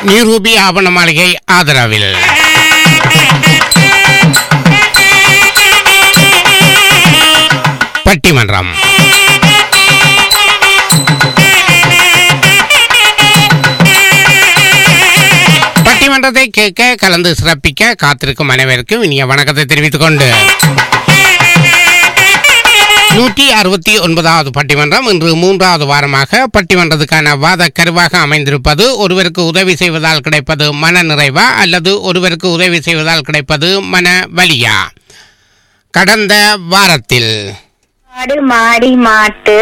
நிரூபி ஆவண மாளிகை ஆதரவில் பட்டிமன்றம் பட்டிமன்றத்தை கேட்க கலந்து சிறப்பிக்க காத்திருக்கும் அனைவருக்கும் இனிய வணக்கத்தை தெரிவித்துக் கொண்டு நூற்றி அறுபத்தி ஒன்பதாவது பட்டிமன்றம் இன்று மூன்றாவது வாரமாக பட்டிமன்றத்துக்கான வாத கருவாக அமைந்திருப்பது ஒருவருக்கு உதவி செய்வதால் கிடைப்பது மன நிறைவா அல்லது ஒருவருக்கு உதவி செய்வதால் கிடைப்பது மன வலியா கடந்த வாரத்தில் ஆடு மாடி மாட்டு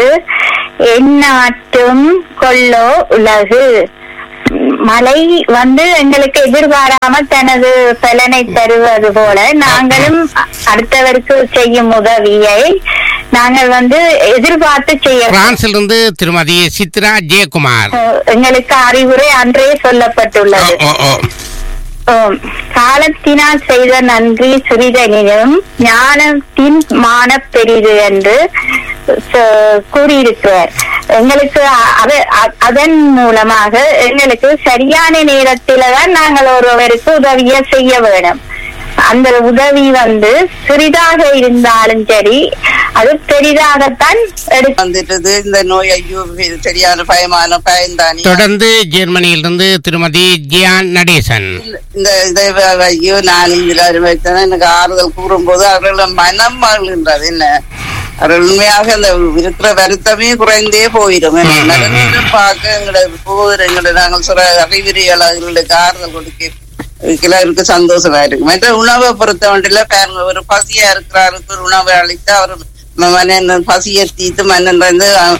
எந்நாட்டும் கொள்ளோ உலகு மழை வந்து எங்களுக்கு எதிர்பாராம தனது பலனை தருவது போல நாங்களும் அ- அடுத்தவருக்கு செய்யும் உதவியை நாங்கள் வந்து எதிர்பார்த்து செய்ய பிரான்சிலிருந்து திருமதி சித்ரா ஜெயக்குமார் எங்களுக்கு அறிவுரை அன்றே சொல்லப்பட்டுள்ளது ஓ, ஓ, ஓ. ஆம். காலத்தினால் செய்த நன்றி சிறிதனிலும் ஞானத்தின் மான பெரிது என்று ச- கூறியிருக்கிறார் எங்களுக்கு அ- அத- அ- அதன் மூலமாக எங்களுக்கு சரியான நேரத்தில தான் நாங்கள் ஒருவருக்கு உதவியை செய்ய வேணும் அந்த உதவி வந்து சிறிதாக இருந்தாலும் சரி அது பெரிதாகத்தான் எடுக்க வந்துட்டது இந்த நோய் ஐயோ இது சரியான பயமான பயந்தானி தொடர்ந்து ஜெர்மனியிலிருந்து திருமதி ஜியான் நடேசன் இந்த இதை வ- ஐயோ நான் இதுல வைத்தேன் எனக்கு ஆறுதல் கூறும்போது அவர்கள் மனம் மகிழ்கின்றது என்ன அவர்கள் உண்மையாக இந்த இருக்கிற வருத்தமே குறைந்தே போயிடும் என்ன? ம், ம், நல்ல நேரம் பார்க்க எங்களை போகிற எங்களை நாங்கள் சொல்ற அறிகுறிகள் அவர்களுக்கு ஆறுதல் கொடுக்க கிளருக்கு சந்தோஷமா இருக்கு மற்ற உணவை பொறுத்த வண்டியில பாருங்க ஒரு பசியா இருக்கிறாருக்கு ஒரு உணவை அளித்து அவர் மன்னன் பசியை தீர்த்து மன்னன் வந்து அஹ்,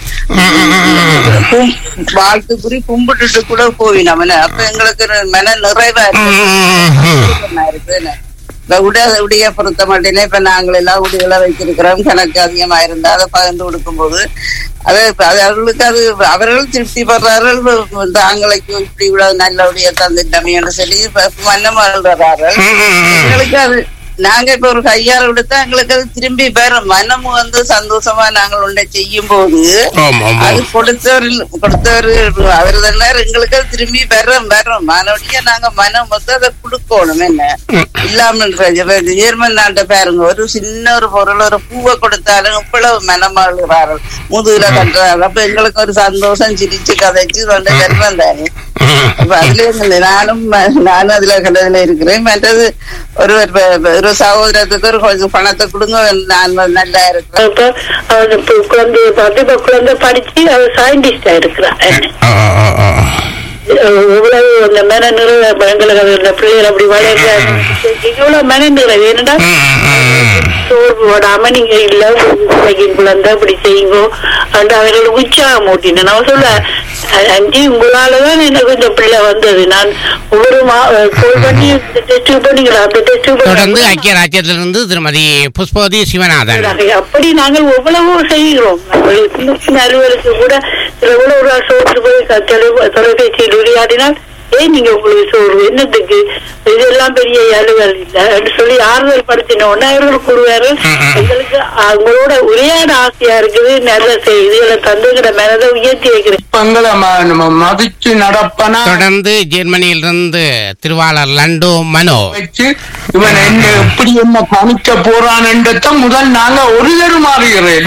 கும்- வாழ்த்து குறி கும்பிட்டுட்டு கூட போயினோம் என்ன? அப்ப எங்களுக்கு ஒரு மன நிறைவா இருக்கு சந்தோஷமா இருக்கு என்ன? இப்ப உட உடைய பொறுத்த மட்டும் இப்ப நாங்கள் எல்லாம் உடைகளை வைத்திருக்கிறோம் கணக்கு அதிகமா இருந்தா அதை பகிர்ந்து கொடுக்கும்போது அது அது அவர்களுக்கு அது அவர்கள் திருப்தி படுறார்கள் தாங்களுக்கு இப்படி இவ்வளவு நல்ல உடைய தந்துட்டமே என்று சொல்லி இப்ப மன்னம் வாழ்றார்கள் எங்களுக்கு அது நாங்க இப்ப ஒரு கையால விடுத்தா எங்களுக்கு அது திரும்பி பெறும் மனம் வந்து சந்தோஷமா நாங்கள் ஒன்றை செய்யும் போது ஆம், ஆம், அது ஆம். கொடுத்தவர் கொடுத்தவர் அவர் தானே எங்களுக்கு அது திரும்பி வரும் வரும் மறுபடிய நாங்க மனம் மொத்தம் அதை கொடுக்கணும் என்ன இல்லாம ஜெர்மன் நாட்டை பாருங்க ஒரு சின்ன ஒரு பொருள் ஒரு பூவை கொடுத்தாலும் இவ்வளவு மனமாளுகிறார்கள் முதுகுல கட்டுறாரு அப்ப எங்களுக்கு ஒரு சந்தோஷம் சிரிச்சு கதைச்சு கொண்டு ஜெர்மன் தானே அப்ப அதுல இருந்து நானும் ம- நானும் அதுல கண்டதுல இருக்கிறேன் மற்றது ஒரு ஒரு- ஒரு சகோதரத்துக்கு ஒரு கொஞ்சம் பணத்தை கொடுங்க நான் நல்லா இருக்கிறேன் இப்ப அவன் இப்ப குழந்தைய பார்த்து இப்ப குழந்தை படிச்சு அவ சயின்டிஸ்டா இருக்கிறா ஓ, ஓ, ஓ. இவ்வளவு அந்த மன நிறைவு எங்களுக்கு அது இந்த பிள்ளைகள் அப்படி வளர்க்க இவ்வளவு மன நிறைவு என்னடா ம், ம், ம். சோர்வு போடாம நீங்க இல்ல பிள்ளைக்கு குழந்தை இப்படி செய்யுங்க அந்த அவர்களுக்கு உற்சாகம் ஊட்டினேன் நான் சொல்ல அஞ்சு உங்களாலதான் எனக்கு இந்த பிள்ளை வந்தது நான் ஒவ்வொரு கோல் பண்ணி டெஸ்ட் பண்ணிக்கலாம் அந்த டெஸ்ட் தொடர்ந்து ஐக்கிய ராஜ்யத்திலிருந்து திருமதி புஷ்பவதி சிவநாதன் அப்படி நாங்கள் எவ்வளவோ செய்கிறோம் நாங்கள் சின்ன சின்ன அலுவலுக்கு கூட சில கூட ஒரு நாள் சோற்று போய் க- தொலை- தொலைபேசியில் உரையாடினால் ஏன் நீங்க உங்களுக்கு சோறு என்னத்துக்கு இதெல்லாம் பெரிய அலுவல் இல்ல என்று சொல்லி ஆறுதல் படுத்தின உடனே அவர்கள் கூறுவார்கள் ம், ம். எங்களுக்கு அவங்களோட உரையாட ஆசையா இருக்குது நல்ல செய்திகளை தந்துங்கிற மனதை உயர்த்தி வைக்கிறேன் பங்களை ம- நம்ம மதிச்சு நடப்பனா தொடர்ந்து ஜெர்மனியிலிருந்து திருவாளர் லண்டோ மனோ வச்சு இவன் என்ன எப்படி என்ன கணிக்க போறான்ன்றத முதல் நாங்க ஒரு தரு மாறுகிறேன்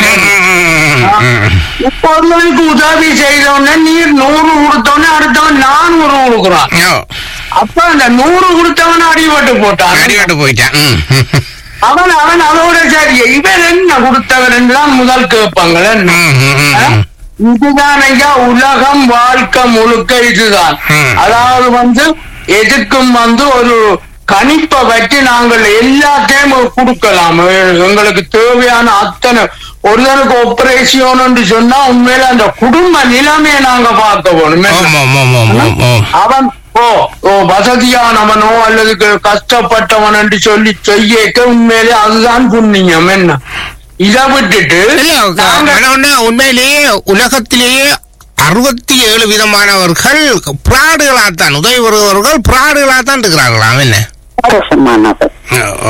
இப்ப ஒருவனுக்கு உதவி செய்தோடனே நீர் நூறு கொடுத்தோடனே அடுத்தவன் நானூறு கொடுக்குறான் ஓ, அப்ப அந்த நூறு கொடுத்தவன் அடிபட்டு போட்டான் அடிபட்டு போயிட்டான் ம், ம், அவன் அவன் அதோட சரி இவன் என்ன கொடுத்தவன் தான் முதல் கேட்பாங்க ம், ம், ம். இதுதான் ஐயா உலகம் வாழ்க்கை முழுக்க இதுதான் ம். அதாவது வந்து எதுக்கும் வந்து ஒரு கணிப்பை வச்சு நாங்கள் எல்லாத்தையும் கொடுக்கலாம் எ- எங்களுக்கு தேவையான அத்தனை ஒருத்தனுக்கு ஆபரேஷன் சொன்னா உண்மையில அந்த குடும்ப நிலைமையை நாங்க பார்க்க வேணும் ஓம், ஓம், ஓம், ஓம், ஓம், ஓம். அவன் ஓ ஓ வசதியானவனோ அல்லது க- கஷ்டப்பட்டவன் என்று சொல்லி செய்யக்க உண்மையிலே அதுதான் புண்ணியம் என்ன இதை விட்டுட்டு இல்ல, நாங்க மனோண்ணா, உண்மையிலேயே உலகத்திலேயே அறுபத்தி ஏழு விதமானவர்கள் பிராடுகளாத்தான் உதவி வருபவர்கள் பிராடுகளாத்தான் இருக்கிறார்களாம் என்ன சந்தோஷமானது ஓ, ஓ.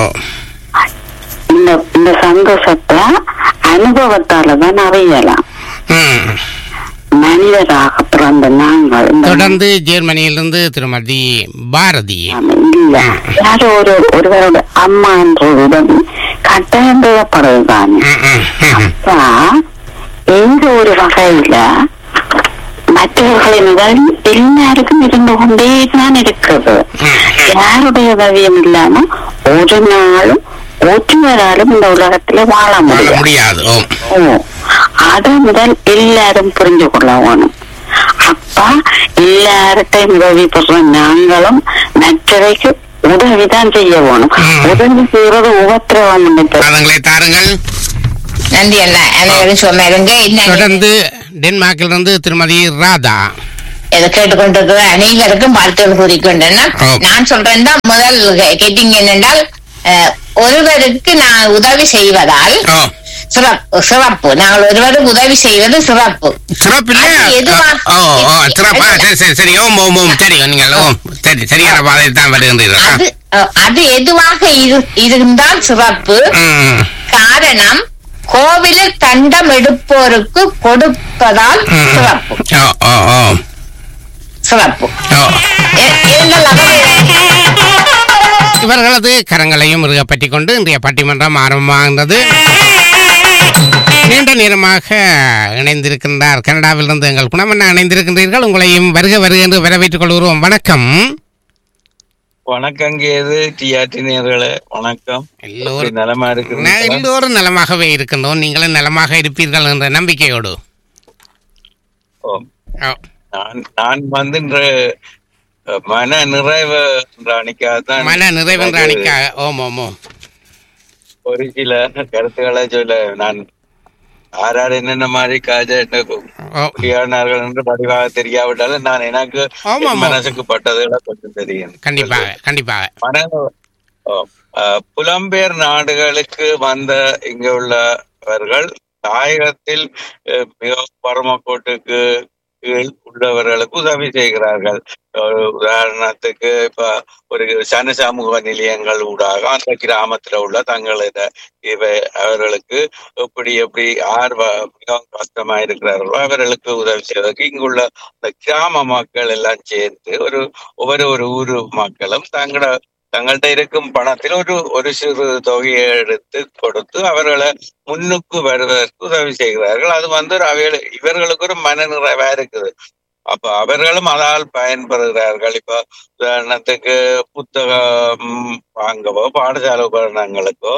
இந்த இந்த சந்தோஷத்தை அனுபவத்தால தான் அறியலாம் ம். மனிதராக பிறந்த நாங்கள் இந்த தொடர்ந்து ஜெர்மனியிலிருந்து திருமதி பாரதி இல்ல யாரோ ஒரு ஒருவரோட அம்மா என்ற உதவி கட்டாயம் தேவைப்படுதுதானே ம், ம், ம், ம். அப்ப எந்த ஒரு வகையில மற்றவர்களின் உதவி எல்லாருக்கும் இருந்து கொண்டே தான் இருக்குது யாருடைய உதவியும் இல்லாம ஒரு நாளும் ஒற்றுவராலும் இந்த உலகத்துல வாழ வாழ முடியும் முடியாது ஓ ஓ அதை முதல் எல்லாரும் புரிஞ்சு கொள்ள வேணும் அப்பா எல்லார்ட்டையும் உதவி பெற நாங்களும் மற்றவைக்கு உதவிதான் செய்ய வேணும் ம். உதவி செய்யறது உபத்திரவம் நினைப்பது பாதங்களை தாருங்கள் நன்றி அண்ணா அனைவரும் சொன்னாருங்க என்ன தொடர்ந்து டென்மார்க்கிலிருந்து திருமதி ராதா இதை கேட்டுக்கொண்டிருக்கிற அனைவருக்கும் வாழ்த்துகள் கூறிக்கொண்டேன்னா ஓ. நான் சொல்றேன் தான் முதல் கே- கேட்டீங்க என்னென்றால் அஹ், ஒருவருக்கு நான் உதவி செய்வதால் ஓ சிறப்பு சிறப்பு நாங்கள் ஒருவருக்கு உதவி செய்வது சிறப்பு சிறப்பில்ல அது எதுவா? ஓ ஓ சிறப்பா எது- சரி சரி சரி ஓம் ஓம் ஓம் சரி நீங்கள் ஓம் சரி சரியான பாதையில் தான் வருகின்றீர்கள் ஆ. அது அஹ், அது எதுவாக இரு- இருந்தால் சிறப்பு ம், காரணம் கோவிலில் தண்டம் எடுப்போருக்கு கொடுப்பதால் ம். சிறப்பு ஓ ஓ ஓ சிறப்பு ஓ எ- எங்கள் அகவை- இவர்களது கரங்களையும் முருக பற்றி கொண்டு இன்றைய பட்டிமன்றம் ஆரம்பமாகின்றது நீண்ட நேரமாக இணைந்திருக்கின்றார் கனடாவிலிருந்து எங்கள் குணமண்ணா இணைந்திருக்கின்றீர்கள் உங்களையும் வருக வருக என்று வரவேற்றுக் கொள்கிறோம் வணக்கம் வணக்கம் கேது டிஆர்டி நேர்களே வணக்கம் எல்லோரும் எப்படி நலமா நான் இருக்கு எல்லோரும் நலமாகவே இருக்கின்றோம் நீங்களும் நலமாக இருப்பீர்கள் என்ற நம்பிக்கையோடு ஓ, நான் நான் வந்து இன்று அஹ், மன நிறைவு என்ற அணிக்காகத்தான் மன நிறைவென்ற அணிக்காக ஓம் ஓம் ஓம் ஒரு சில கருத்துக்களை சொல்ல நான் யார் யார் என்னென்ன மாதிரி காஜ ஓ குடியானார்கள் என்று பதிவாக தெரியாவிட்டாலும் நான் எனக்கு ஆமா, என் ஆமா. மனசுக்கு பட்டதுகளை கொஞ்சம் தெரியும் கண்டிப்பாக கண்டிப்பாக மன ஓ, அஹ், புலம்பெயர் நாடுகளுக்கு வந்த இங்க உள்ளவர்கள் தாயகத்தில் அஹ், மிகவும் பரமக்கோட்டுக்கு கீழ் உள்ளவர்களுக்கு உதவி செய்கிறார்கள் ஒரு உதாரணத்துக்கு இப்ப ஒரு சன சமூக நிலையங்கள் ஊடாக அந்த கிராமத்துல உள்ள தங்களது இவை அவர்களுக்கு எப்படி எப்படி யார் வ- மிகவும் கஷ்டமா இருக்கிறார்களோ அவர்களுக்கு உதவி செய்வதற்கு இங்குள்ள அந்த கிராம மக்கள் எல்லாம் சேர்ந்து ஒரு ஒவ்வொரு ஒரு ஊரு மக்களும் தங்களோட தங்கள்கிட்ட இருக்கும் பணத்தில் ஒரு ஒரு சிறு தொகையை எடுத்து கொடுத்து அவர்களை முன்னுக்கு வருவதற்கு உதவி செய்கிறார்கள் அது வந்து ஒரு அவைகள் இவர்களுக்கு ஒரு மன நிறைவா இருக்குது அப்ப அவர்களும் அதால் பயன்பெறுகிறார்கள் இப்ப உதாரணத்துக்கு புத்தகம் வாங்கவோ பாடசாலை உபகரணங்களுக்கோ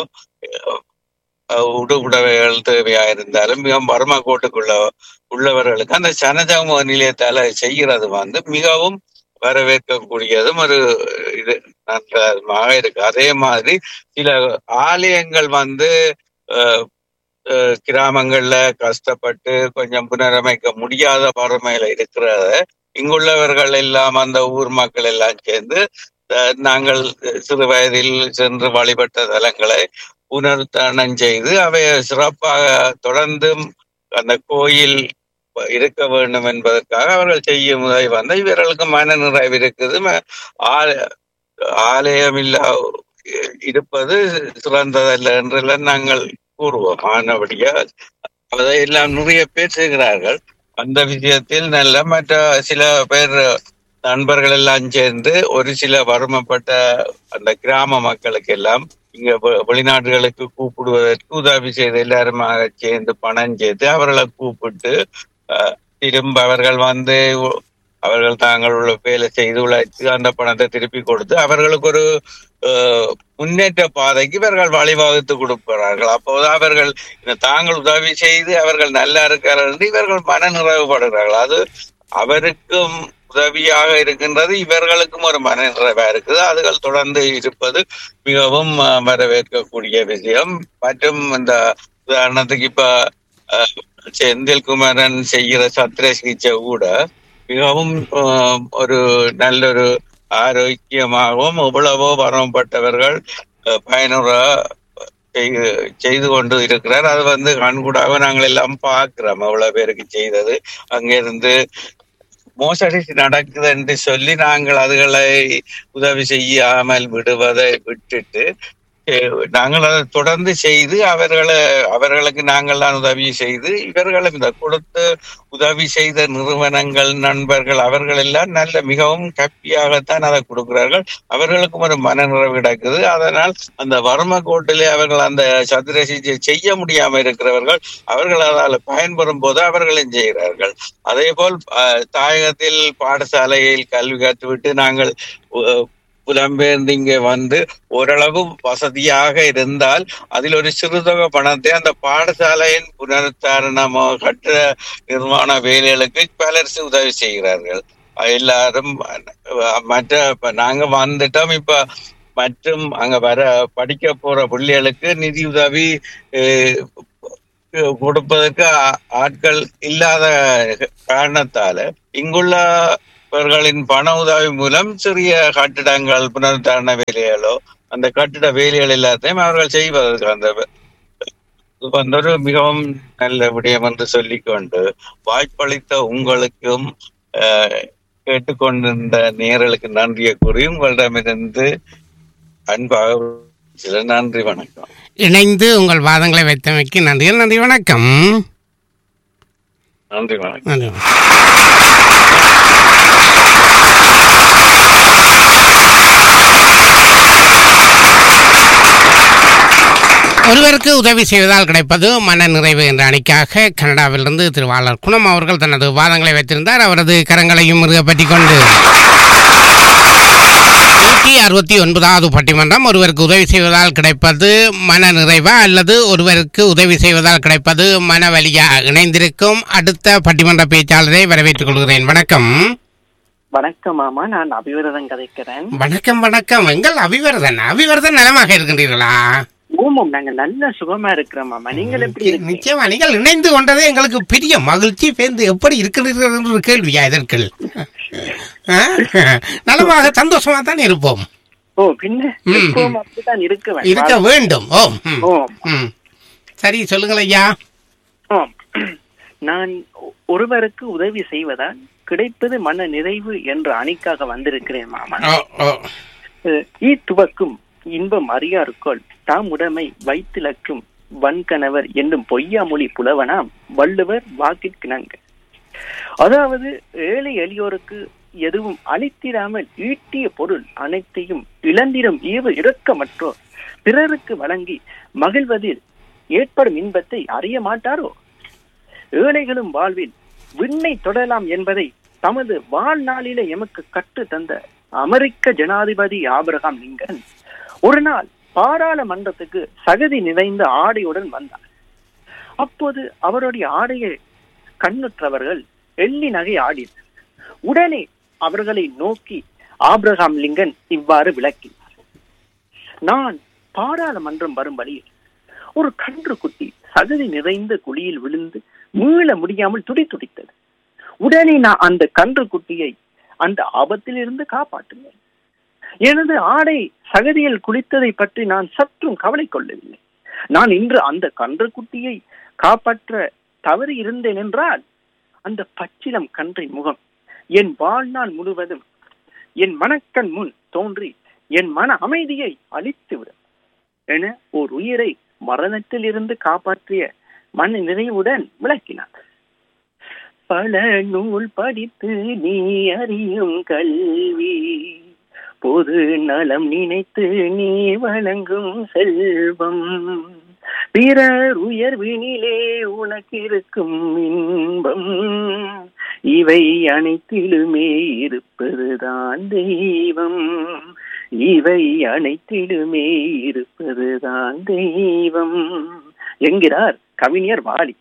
அஹ், உடுப்புடவைகள் தேவையா இருந்தாலும் மிகவும் வறுமை கோட்டுக்குள்ள உள்ளவர்களுக்கு அந்த சனஜாம நிலையத்தால செய்கிறது வந்து மிகவும் வரவேற்கக்கூடியதும் ஒரு இது நன்றமாக இருக்கு அதே மாதிரி சில ஆலயங்கள் வந்து அஹ், அஹ், கிராமங்கள்ல கஷ்டப்பட்டு கொஞ்சம் புனரமைக்க முடியாத வறுமையில இருக்கிறத இங்குள்ளவர்கள் எல்லாம் அந்த ஊர் மக்கள் எல்லாம் சேர்ந்து அஹ், நாங்கள் சிறு வயதில் சென்று வழிபட்ட தலங்களை புனருத்தானம் செய்து அவை சிறப்பாக தொடர்ந்தும் அந்த கோயில் இருக்க வேண்டும் என்பதற்காக அவர்கள் செய்யும் உதவி வந்து இவர்களுக்கு மன நிறைவு இருக்குது ம- ஆல- ஆலயம் இல்லா இருப்பது சிறந்ததல்ல என்றெல்லாம் நாங்கள் கூறுவோம் ஆனபடியா அதையெல்லாம் நிறைய பேர் செய்கிறார்கள் அந்த விஷயத்தில் நல்ல மற்ற சில பேர் நண்பர்கள் எல்லாம் சேர்ந்து ஒரு சில வறுமைப்பட்ட அந்த கிராம மக்களுக்கு எல்லாம் இங்க வெ- வெளிநாடுகளுக்கு கூப்பிடுவதற்கு உதவி செய்து எல்லாருமாக சேர்ந்து பணம் சேர்த்து அவர்களை கூப்பிட்டு அஹ், திரும்ப அவர்கள் வந்து உ- அவர்கள் தாங்கள் உள்ள வேலை செய்து உழைத்து அந்த பணத்தை திருப்பி கொடுத்து அவர்களுக்கு ஒரு அஹ், முன்னேற்ற பாதைக்கு இவர்கள் வழிவகுத்து கொடுக்கிறார்கள் அப்போது அவர்கள் இந்த தாங்கள் உதவி செய்து அவர்கள் நல்லா இருக்கிறார்கள் என்று இவர்கள் மன நிறைவுபடுகிறார்கள் அது அவருக்கும் உதவியாக இருக்கின்றது இவர்களுக்கும் ஒரு மன நிறைவா இருக்குது அதுகள் தொடர்ந்து இருப்பது மிகவும் அஹ், வரவேற்கக்கூடிய விஷயம் மற்றும் இந்த உதாரணத்துக்கு இப்ப அஹ், செந்தில் குமரன் செய்கிற சத்திர சிகிச்சை கூட மிகவும் அஹ், ஒரு நல்ல ஒரு ஆரோக்கியமாகவும் எவ்வளவோ வரம்பட்டவர்கள் அஹ், பயனுற செய்து- செய்து கொண்டு இருக்கிறார் அது வந்து கண்கூடாக நாங்கள் எல்லாம் பார்க்கிறோம் எவ்வளவு பேருக்கு செய்தது அங்கிருந்து மோசடி நடக்குது என்று சொல்லி நாங்கள் அதுகளை உதவி செய்யாமல் விடுவதை விட்டுட்டு அஹ், நாங்கள் அதை தொடர்ந்து செய்து அவர்களை அவர்களுக்கு நாங்கள் தான் உதவி செய்து இவர்களும் இந்த கொடுத்து உதவி செய்த நிறுவனங்கள் நண்பர்கள் அவர்கள் எல்லாம் நல்ல மிகவும் ஹாப்பியாகத்தான் அதை கொடுக்கிறார்கள் அவர்களுக்கும் ஒரு மனநிறைவு கிடைக்குது அதனால் அந்த வறும கோட்டிலே அவர்கள் அந்த சதுர சிகிச்சை செய்ய முடியாம இருக்கிறவர்கள் அவர்கள் அதால் பயன்பெறும் போது அவர்களும் செய்கிறார்கள் அதே போல் அஹ், தாயகத்தில் பாடசாலையில் கல்வி கற்றுவிட்டு நாங்கள் அஹ், புலம்பெயர்ந்து இங்கே வந்து ஓரளவு வசதியாக இருந்தால் அதில் ஒரு சிறுதொகை பணத்தை அந்த பாடசாலையின் புனருத்தாரணமோ கட்ட நிர்மாண வேலைகளுக்கு பலர் உதவி செய்கிறார்கள் எல்லாரும் அஹ், மற்ற இப்ப நாங்க வந்துட்டோம் இப்ப மற்றும் அங்க வர படிக்க போற பிள்ளைகளுக்கு நிதி உதவி அஹ், கொடுப்பதற்கு ஆ- ஆட்கள் இல்லாத காரணத்தால இங்குள்ளவர்களின் பண உதவி மூலம் சிறிய கட்டிடங்கள் புனருத்தாரண வேலைகளோ அந்த கட்டிட வேலைகள் எல்லாத்தையும் அவர்கள் செய்வதற்கு அந்த இது வந்து ஒரு மிகவும் நல்ல விடயம் என்று சொல்லிக்கொண்டு வாய்ப்பளித்த உங்களுக்கும் அஹ், கேட்டுக்கொண்டிருந்த நேரலுக்கு நன்றியை கூறி உங்களிடமிருந்து அன்பாக சில நன்றி வணக்கம் இணைந்து உங்கள் வாதங்களை வைத்தமைக்கு நன்றி நன்றி வணக்கம் நன்றி வணக்கம் நன்றி வணக்கம். ஒருவருக்கு உதவி செய்வதால் கிடைப்பது மன நிறைவு என்ற அணிக்காக கனடாவிலிருந்து திருவாளர் குணம் அவர்கள் தனது வாதங்களை வைத்திருந்தார் அவரது கரங்களையும் பற்றி கொண்டு நூற்றி அறுபத்தி ஒன்பதாவது பட்டிமன்றம் ஒருவருக்கு உதவி செய்வதால் கிடைப்பது மன நிறைவா அல்லது ஒருவருக்கு உதவி செய்வதால் கிடைப்பது மன வலியா இணைந்திருக்கும் அடுத்த பட்டிமன்ற பேச்சாளரை வரவேற்றுக் கொள்கிறேன் வணக்கம் வணக்கம் மாமா நான் அபிவிரதம் கதைக்கிறேன் வணக்கம் வணக்கம் எங்கள் அபிவர்தன் அபிவர்தன் நலமாக இருக்கின்றீர்களா ஓமம் நாங்க நல்ல சுகமா இருக்கிறோம் மாமா நீங்கள் எப்படி இருக்கீங்க நிச்சயமா நீங்கள் இணைந்து கொண்டதே எங்களுக்கு பெரிய மகிழ்ச்சி பேர்ந்து எப்படி இருக்கிறீர்கள் என்ற ஒரு கேள்வியா இதற்கு ஆ? நலமாக சந்தோஷமா தான் இருப்போம் ஓ பின்ன ம், எப்பவும் ம். அப்படித்தான் இருக்க இருக்க வேண்டும் வேண்டும் ஓ ம், ஓ ம். சரி சொல்லுங்கள் ஐயா ஆம். நான் ஒ- ஒருவருக்கு உதவி செய்வதால் கிடைப்பது மன நிறைவு என்ற அணிக்காக வந்திருக்கிறேன் மாமா ஓ ஓ அஹ், ஈ துவக்கும் இன்பம் அறியாருக்குள் தாம் உடைமை வைத்திலக்கும் வன்கணவர் என்னும் பொய்யாமொழி புலவனாம் வள்ளுவர் வாக்கிற்கிணங்க அதாவது ஏழை எளியோருக்கு எதுவும் அளித்திராமல் ஈட்டிய பொருள் அனைத்தையும் இழந்திடும் ஈவு இரக்கமற்றோர் பிறருக்கு வழங்கி மகிழ்வதில் ஏற்படும் இன்பத்தை அறிய மாட்டாரோ ஏழைகளும் வாழ்வில் விண்ணை தொடலாம் என்பதை தமது வாழ்நாளிலே எமக்கு கற்று தந்த அமெரிக்க ஜனாதிபதி ஆபிரகாம் லிங்கன் ஒரு நாள் பாராளுமன்றத்துக்கு சகதி நிறைந்த ஆடையுடன் வந்தார் அப்போது அவருடைய ஆடையை கண்ணுற்றவர்கள் எள்ளி நகை ஆடினர் உடனே அவர்களை நோக்கி ஆபிரகாம் லிங்கன் இவ்வாறு விளக்கினார் நான் பாராளுமன்றம் வரும் வழியில் ஒரு கன்று குட்டி சகதி நிறைந்த குழியில் விழுந்து மீள முடியாமல் துடி துடித்தது உடனே நான் அந்த கன்று குட்டியை அந்த ஆபத்திலிருந்து காப்பாற்றினேன் எனது ஆடை சகதியில் குளித்ததை பற்றி நான் சற்றும் கவலை கொள்ளவில்லை நான் இன்று அந்த கன்று குட்டியை காப்பாற்ற தவறி இருந்தேன் என்றால் அந்த பச்சிலம் கன்றின் முகம் என் வாழ்நாள் முழுவதும் என் மனக்கண் முன் தோன்றி என் மன அமைதியை அழித்துவிடும் என ஓர் உயிரை மரணத்தில் இருந்து காப்பாற்றிய மன நிறைவுடன் விளக்கினார் பல நூல் படித்து நீ அறியும் கல்வி பொது நலம் நினைத்து நீ வழங்கும் செல்வம் பிறர் உயர்வினிலே உனக்கு இருக்கும் இன்பம் இவை அனைத்திலுமே இருப்பதுதான் தெய்வம் இவை அனைத்திலுமே இருப்பதுதான் தெய்வம் என்கிறார் கவிஞர் வாலி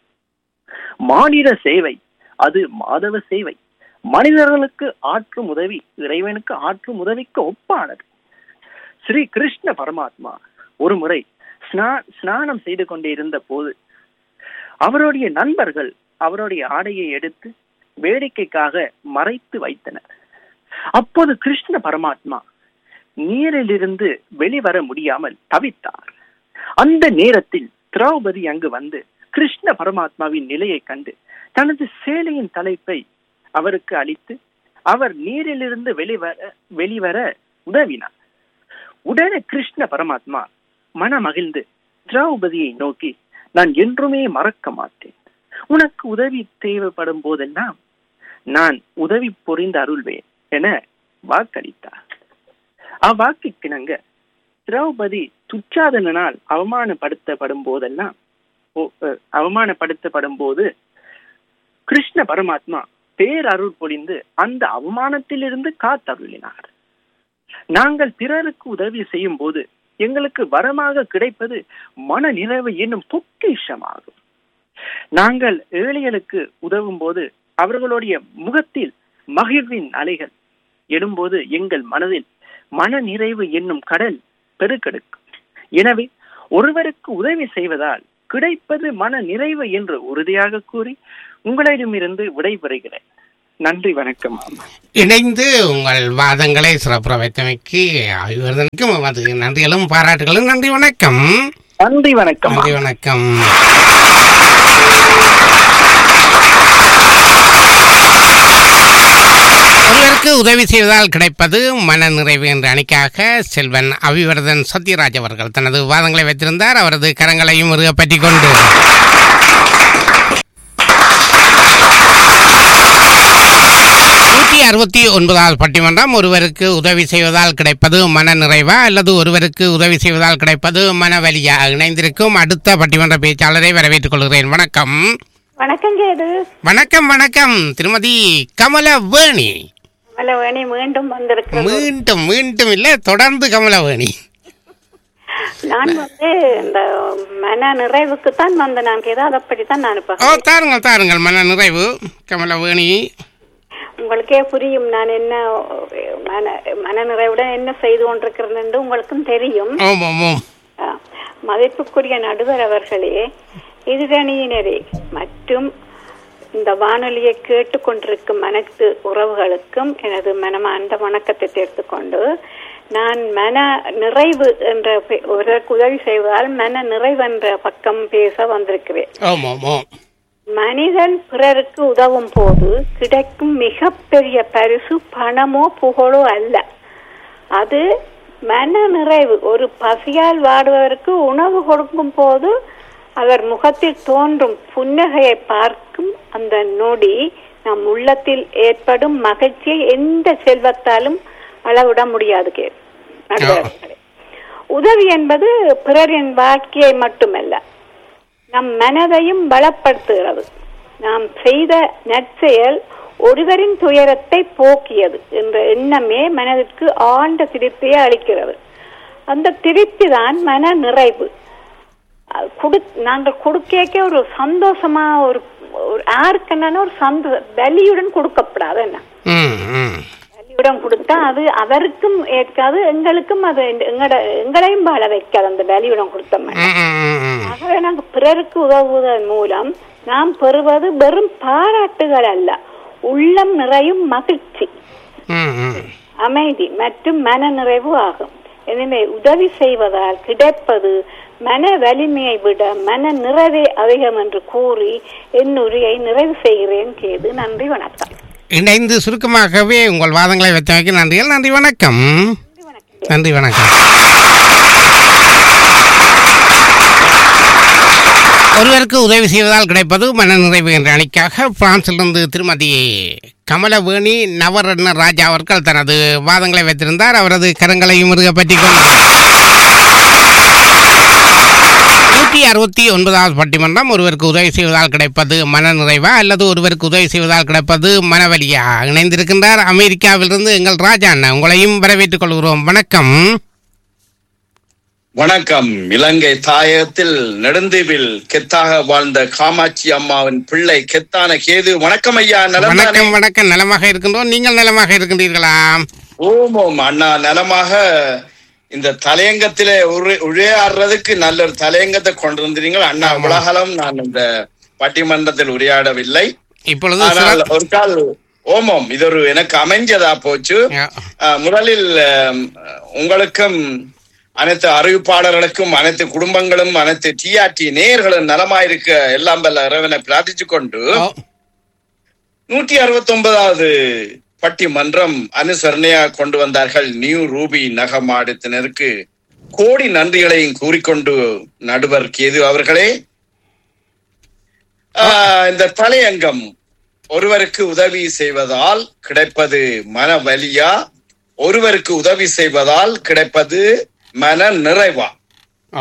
மாநில சேவை அது மாதவ சேவை மனிதர்களுக்கு ஆற்றும் உதவி இறைவனுக்கு ஆற்றும் உதவிக்கு ஒப்பானது ஸ்ரீ கிருஷ்ண பரமாத்மா ஒரு முறை ஸ்நா- ஸ்நானம் செய்து கொண்டிருந்த போது அவருடைய நண்பர்கள் அவருடைய ஆடையை எடுத்து வேடிக்கைக்காக மறைத்து வைத்தனர் அப்போது கிருஷ்ண பரமாத்மா நீரிலிருந்து வெளிவர முடியாமல் தவித்தார் அந்த நேரத்தில் திரௌபதி அங்கு வந்து கிருஷ்ண பரமாத்மாவின் நிலையை கண்டு தனது சேலையின் தலைப்பை அவருக்கு அளித்து அவர் நீரிலிருந்து வெளிவர வெளிவர உதவினார் உடனே கிருஷ்ண பரமாத்மா மனமகிழ்ந்து திரௌபதியை நோக்கி நான் என்றுமே மறக்க மாட்டேன் உனக்கு உதவி தேவைப்படும் போதெல்லாம் நான் உதவி புரிந்து அருள்வேன் என வாக்களித்தார் அவ்வாக்குக்கிணங்க திரௌபதி துச்சாதனால் அவமானப்படுத்தப்படும் போதெல்லாம் ஓ- அஹ், அவமானப்படுத்தப்படும் போது கிருஷ்ண பரமாத்மா பேரருள் பொழிந்து அந்த அவமானத்திலிருந்து காத்தருளினார் நாங்கள் பிறருக்கு உதவி செய்யும் போது எங்களுக்கு வரமாக கிடைப்பது மன நிறைவு என்னும் பொக்கிஷமாகும் நாங்கள் ஏழைகளுக்கு உதவும் போது அவர்களுடைய முகத்தில் மகிழ்வின் அலைகள் எழும்போது எங்கள் மனதில் மன நிறைவு என்னும் கடல் பெருக்கெடுக்கும் எனவே ஒருவருக்கு உதவி செய்வதால் கிடைப்பது மன நிறைவு என்று உறுதியாக கூறி உங்களிடமிருந்து விடைபெறுகிறேன் நன்றி வணக்கம் அம்மா இணைந்து உங்கள் வாதங்களை சிறப்புற வைத்தமைக்கு ஆய்வதற்கும் அது நன்றிகளும் பாராட்டுகளும் நன்றி வணக்கம் நன்றி வணக்கம் நன்றி வணக்கம் ஒருவருக்கு உதவி செய்வதால் கிடைப்பது மன நிறைவு என்ற அணிக்காக செல்வன் அபிவர்தன் சத்யராஜ் அவர்கள் தனது வாதங்களை வைத்திருந்தார் அவரது கரங்களையும் முருக பற்றி கொண்டு நூற்றி அறுபத்தி ஒன்பதாவது பட்டிமன்றம் ஒருவருக்கு உதவி செய்வதால் கிடைப்பது மன நிறைவா அல்லது ஒருவருக்கு உதவி செய்வதால் கிடைப்பது மனவலியா இணைந்திருக்கும் அடுத்த பட்டிமன்ற பேச்சாளரை வரவேற்றுக் கொள்கிறேன் வணக்கம் வணக்கம் கேது வணக்கம் வணக்கம் திருமதி கமலவேணி மலவேணி மீண்டும் வந்திருக்கிறது மீண்டும் மீண்டும் இல்ல தொடர்ந்து கமலவேணி நான் வந்து இந்த மன நிறைவுக்கு தான் வந்த நான் கேது அதை அப்படித்தான் நான் இப்ப ஓ தாருங்கள் தாருங்கள் மன நிறைவு கமலவேணி உங்களுக்கே புரியும் நான் என்ன மன மன நிறைவுடன் என்ன செய்து கொண்டிருக்கிறேன் என்று உங்களுக்கும் தெரியும் ஓம் ஓம் ஓம் ஆ, மதிப்புக்குரிய நடுவர் அவர்களே எதிரணியினரே மற்றும் இந்த வானொலியை கேட்டுக்கொண்டிருக்கும் அனைத்து உறவுகளுக்கும் எனது மனமார்ந்த வணக்கத்தை தெரிவித்துக்கொண்டு நான் மன நிறைவு என்ற பெ- ஒருவருக்கு உதவி செய்வதால் மன நிறைவு என்ற பக்கம் பேச வந்திருக்கிறேன் ஓம் ஓம் ஓம் மனிதன் பிறருக்கு உதவும் போது கிடைக்கும் மிகப்பெரிய பரிசு பணமோ புகழோ அல்ல அது மன நிறைவு ஒரு பசியால் வாடுவதற்கு உணவு கொடுக்கும் போது அவர் முகத்தில் தோன்றும் புன்னகையை பார்க்கும் அந்த நொடி நம் உள்ளத்தில் ஏற்படும் மகிழ்ச்சியை எந்த செல்வத்தாலும் அளவிட முடியாது கே நடுவர்களே. உதவி என்பது பிறரின் வாழ்க்கையை மட்டுமல்ல நம் மனதையும் பலப்படுத்துகிறது நாம் செய்த நற்செயல் ஒருவரின் துயரத்தை போக்கியது என்ற எண்ணமே மனதிற்கு ஆழ்ந்த திருப்தியை அளிக்கிறது அந்த திருப்தி தான் மன நிறைவு அது குடு நாங்கள் கொடுக்க ஒரு சந்தோஷமா ஒரு ஒரு யாருக்குன்னா ஒரு சந்தோஷ வலியுடன் கொடுக்கப்படாது என்ன ம் ம் வலியுடன் கொடுத்தா அது அவருக்கும் ஏற்காது எங்களுக்கும் அது எங்கட எங்களையும் வாழ வைக்காது அந்த வலியுடன் கொடுத்தோம் ம், ம், ம், ம். ஆகவே நாங்கள் பிறருக்கு உதவுவதன் மூலம் நாம் பெறுவது வெறும் பாராட்டுகள் அல்ல உள்ளம் நிறையும் மகிழ்ச்சி ம், ம். அமைதி மற்றும் மன நிறைவு ஆகும் எனவே உதவி செய்வதால் கிடைப்பது மன வலிமையை விட மன நிறைவே அதிகம் என்று கூறி என் உரையை நிறைவு செய்கிறேன் கேது நன்றி வணக்கம் இணைந்து சுருக்கமாகவே உங்கள் வாதங்களை வைத்தமைக்கு நன்றிகள் நன்றி வணக்கம் நன்றி வணக்கம் ஒருவருக்கு உதவி செய்வதால் கிடைப்பது மனநிறைவு என்ற அணிக்காக பிரான்சிலிருந்து திருமதி கமலவேணி நவரத்ன ராஜா அவர்கள் தனது வாதங்களை வைத்திருந்தார் அவரது கரங்களையும் முருக பற்றி கொண்டு நூற்றி அறுபத்தி ஒன்பதாவது பட்டிமன்றம் ஒருவருக்கு உதவி செய்வதால் கிடைப்பது மன நிறைவா அல்லது ஒருவருக்கு உதவி செய்வதால் கிடைப்பது மனவலியா இணைந்திருக்கின்றார் அமெரிக்காவிலிருந்து எங்கள் ராஜா அண்ணன் உங்களையும் வரவேற்றுக் கொள்கிறோம் வணக்கம் வணக்கம் இலங்கை தாயகத்தில் நெடுந்தீவில் கெத்தாக வாழ்ந்த காமாட்சி அம்மாவின் பிள்ளை கெத்தான கேது வணக்கம் ஐயா நலம் வணக்கம் வணக்கம் நலமாக இருக்கின்றோம் நீங்கள் நலமாக இருக்கின்றீர்களா ஓம் ஓம் அண்ணா நலமாக இந்த தலையங்கத்திலே உரு- உரையாடுறதுக்கு நல்ல ஒரு தலையங்கத்தை கொண்டு வந்தீர்கள் அண்ணா உலகளம் நான் இந்த பட்டிமன்றத்தில் உரையாடவில்லை இப்பொழுது ஆனால் சிறப்பு- ஒரு கால் ஓமம் இது ஒரு எனக்கு அமைஞ்சதா போச்சு அஹ், முதலில் அஹ், உங்களுக்கும் அனைத்து அறிவிப்பாளர்களுக்கும் அனைத்து குடும்பங்களும் அனைத்து டிஆர்டி நேயர்களும் நலமாயிருக்க எல்லாம் வல்ல இறைவனை பிரார்த்திச்சு கொண்டு நூற்றி அறுபத்தி ஒன்பதாவது பட்டிமன்றம் அனுசரணையா கொண்டு வந்தார்கள் நியூ ரூபி நகமாடத்தினருக்கு கோடி நன்றிகளையும் கூறிக்கொண்டு நடுவர் கேது அவர்களே ஆஹ், இந்த தலையங்கம் ஒருவருக்கு உதவி செய்வதால் கிடைப்பது மன வலியா ஒருவருக்கு உதவி செய்வதால் கிடைப்பது மன நிறைவா ஓ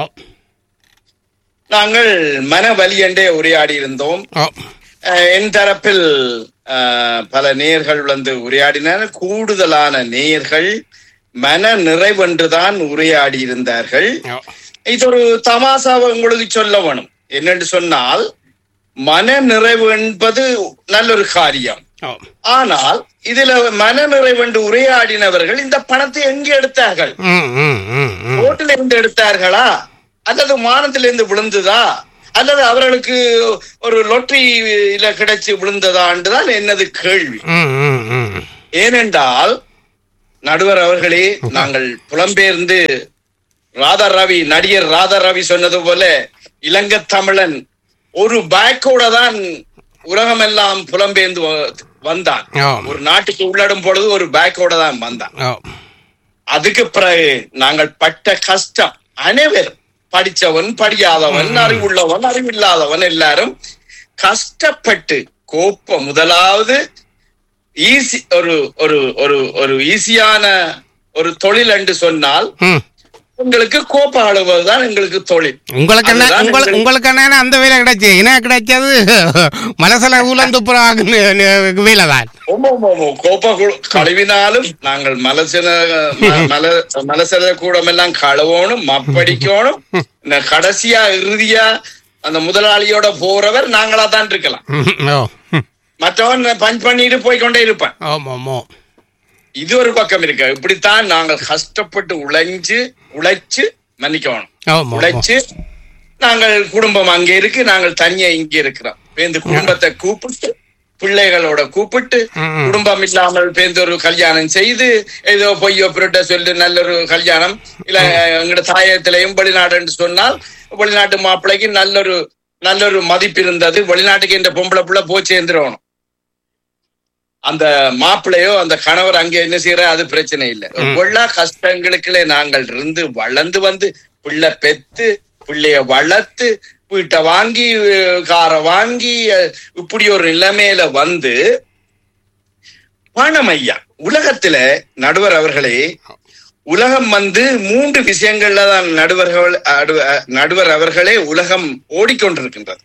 நாங்கள் மன வலி என்றே உரையாடி இருந்தோம் ஓ அஹ், என் தரப்பில் அஹ், பல நேயர்கள் வந்து உரையாடினர் கூடுதலான நேயர்கள் மன நிறைவென்றுதான் உரையாடி இருந்தார்கள் ஓ இது ஒரு தமாசாவை உங்களுக்கு சொல்ல வேணும் என்னென்று சொன்னால் மன நிறைவு என்பது நல்ல ஒரு காரியம் ஓ ஆனால் இதுல மன நிறைவென்று உரையாடினவர்கள் இந்த பணத்தை எங்கே எடுத்தார்கள் ம் ம் ம் ம் ரோட்டில இருந்து எடுத்தார்களா அல்லது வானத்திலிருந்து விழுந்ததா அல்லது அவர்களுக்கு ஒரு லொட்டரியில கிடைச்சு விழுந்ததான்றுதான் என்னது கேள்வி ம் ம் ம் ஏனென்றால் நடுவர் அவர்களே நாங்கள் புலம்பெயர்ந்து ராதா ரவி நடிகர் ராதா ரவி சொன்னது போல இலங்கை தமிழன் ஒரு பேக்கோட தான் உலகமெல்லாம் புலம்பெயர்ந்து வ- வந்தான் ஓ ஒரு நாட்டுக்கு உள்ளடும் பொழுது ஒரு பேக்கோட தான் வந்தான் ஓ அதுக்கு பிறகு நாங்கள் பட்ட கஷ்டம் அனைவரும் படிச்சவன் படியாதவன் அறிவுள்ளவன் அறிவில்லாதவன் எல்லாரும் கஷ்டப்பட்டு கோப்ப முதலாவது ஈஸி ஒரு ஒரு ஒரு ஒரு ஈஸியான ஒரு தொழில் என்று சொன்னால் ம் உங்களுக்கு கோப்ப அழுவதுதான் எங்களுக்கு தொழில் உங்களுக்கு என்ன அதுதான் உங்களுக்கு எங்களுக்கு- உங்களுக்கு என்ன அந்த வேலை கிடைச்சு என்ன கிடைச்சது மலசல ஊலந்து வேலை தான் ஓமோ, ஓமோ, கோப்ப கு- கழுவினாலும் நாங்கள் மலசின ம- மல மலசில கூடம் எல்லாம் கழுவணும் மப்படிக்கணும் இந்த கடைசியா இறுதியா அந்த முதலாளியோட போறவர் நாங்களா தான் இருக்கலாம் ம், ஓ ம், மற்றவன் பஞ்ச் பண்ணிட்டு போய்க்கொண்டே இருப்பான் ஆமாம் ஆமாம் இது ஒரு பக்கம் இருக்கு இப்படித்தான் நாங்கள் கஷ்டப்பட்டு உழைஞ்சு உழைச்சு மன்னிக்கணும் ஆமாம் ஆமாம் உழைச்சு நாங்கள் குடும்பம் அங்க இருக்கு நாங்கள் தனியா இங்க இருக்கிறோம் இந்த குடும்பத்தை கூப்பிட்டு பிள்ளைகளோட கூப்பிட்டு ம், ம். குடும்பம் இல்லாமல் பேருந்து ஒரு கல்யாணம் செய்து ஏதோ பொய்யோ புரட்ட சொல்லி நல்ல ஒரு கல்யாணம் இல்ல எங்கட தாயத்திலையும் வெளிநாடுன்னு சொன்னால் வெளிநாட்டு மாப்பிள்ளைக்கு நல்ல ஒரு நல்ல ஒரு மதிப்பு இருந்தது வெளிநாட்டுக்கு இந்த பொம்பளை புள்ள போய் சேர்ந்துடணும் அந்த மாப்பிள்ளையோ அந்த கணவர் அங்க என்ன செய்யற அது பிரச்சனை இல்லை இவ்வளவு கஷ்டங்களுக்குள்ளே நாங்கள் இருந்து வளர்ந்து வந்து பிள்ளை பெத்து பிள்ளைய வளர்த்து வீட்டை வாங்கி அஹ், காரை வாங்கி அஹ், இப்படி ஒரு நிலைமையில வந்து பணம் ஐயா உலகத்துல நடுவர் அவர்களே உலகம் வந்து மூன்று விஷயங்கள்ல தான் நடுவர்கள் அடு- அஹ், நடுவர் அவர்களே உலகம் ஓடிக்கொண்டிருக்கின்றது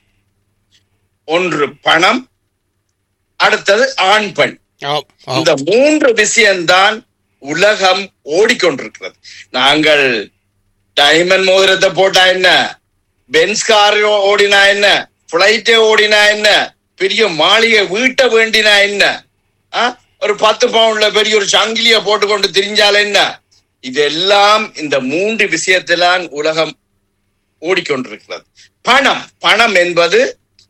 ஒன்று பணம் அடுத்தது ஆண் பெண் ஓ ஓ இந்த மூன்று விஷயம்தான் உலகம் ஓடிக்கொண்டிருக்கிறது நாங்கள் டைமண்ட் மோதிரத்தை போட்டா என்ன பென்ஸ் கார் ஓடினா என்ன பிளைட்டே ஓடினா என்ன பெரிய மாளிகை வீட்டை வேண்டினா என்ன ஆ? ஒரு பத்து பவுண்ட்ல பெரிய ஒரு சங்கிலிய போட்டுக்கொண்டு திரிஞ்சால் என்ன இதெல்லாம் இந்த மூன்று விஷயத்திலான் உலகம் ஓடிக்கொண்டிருக்கிறது பணம் பணம் என்பது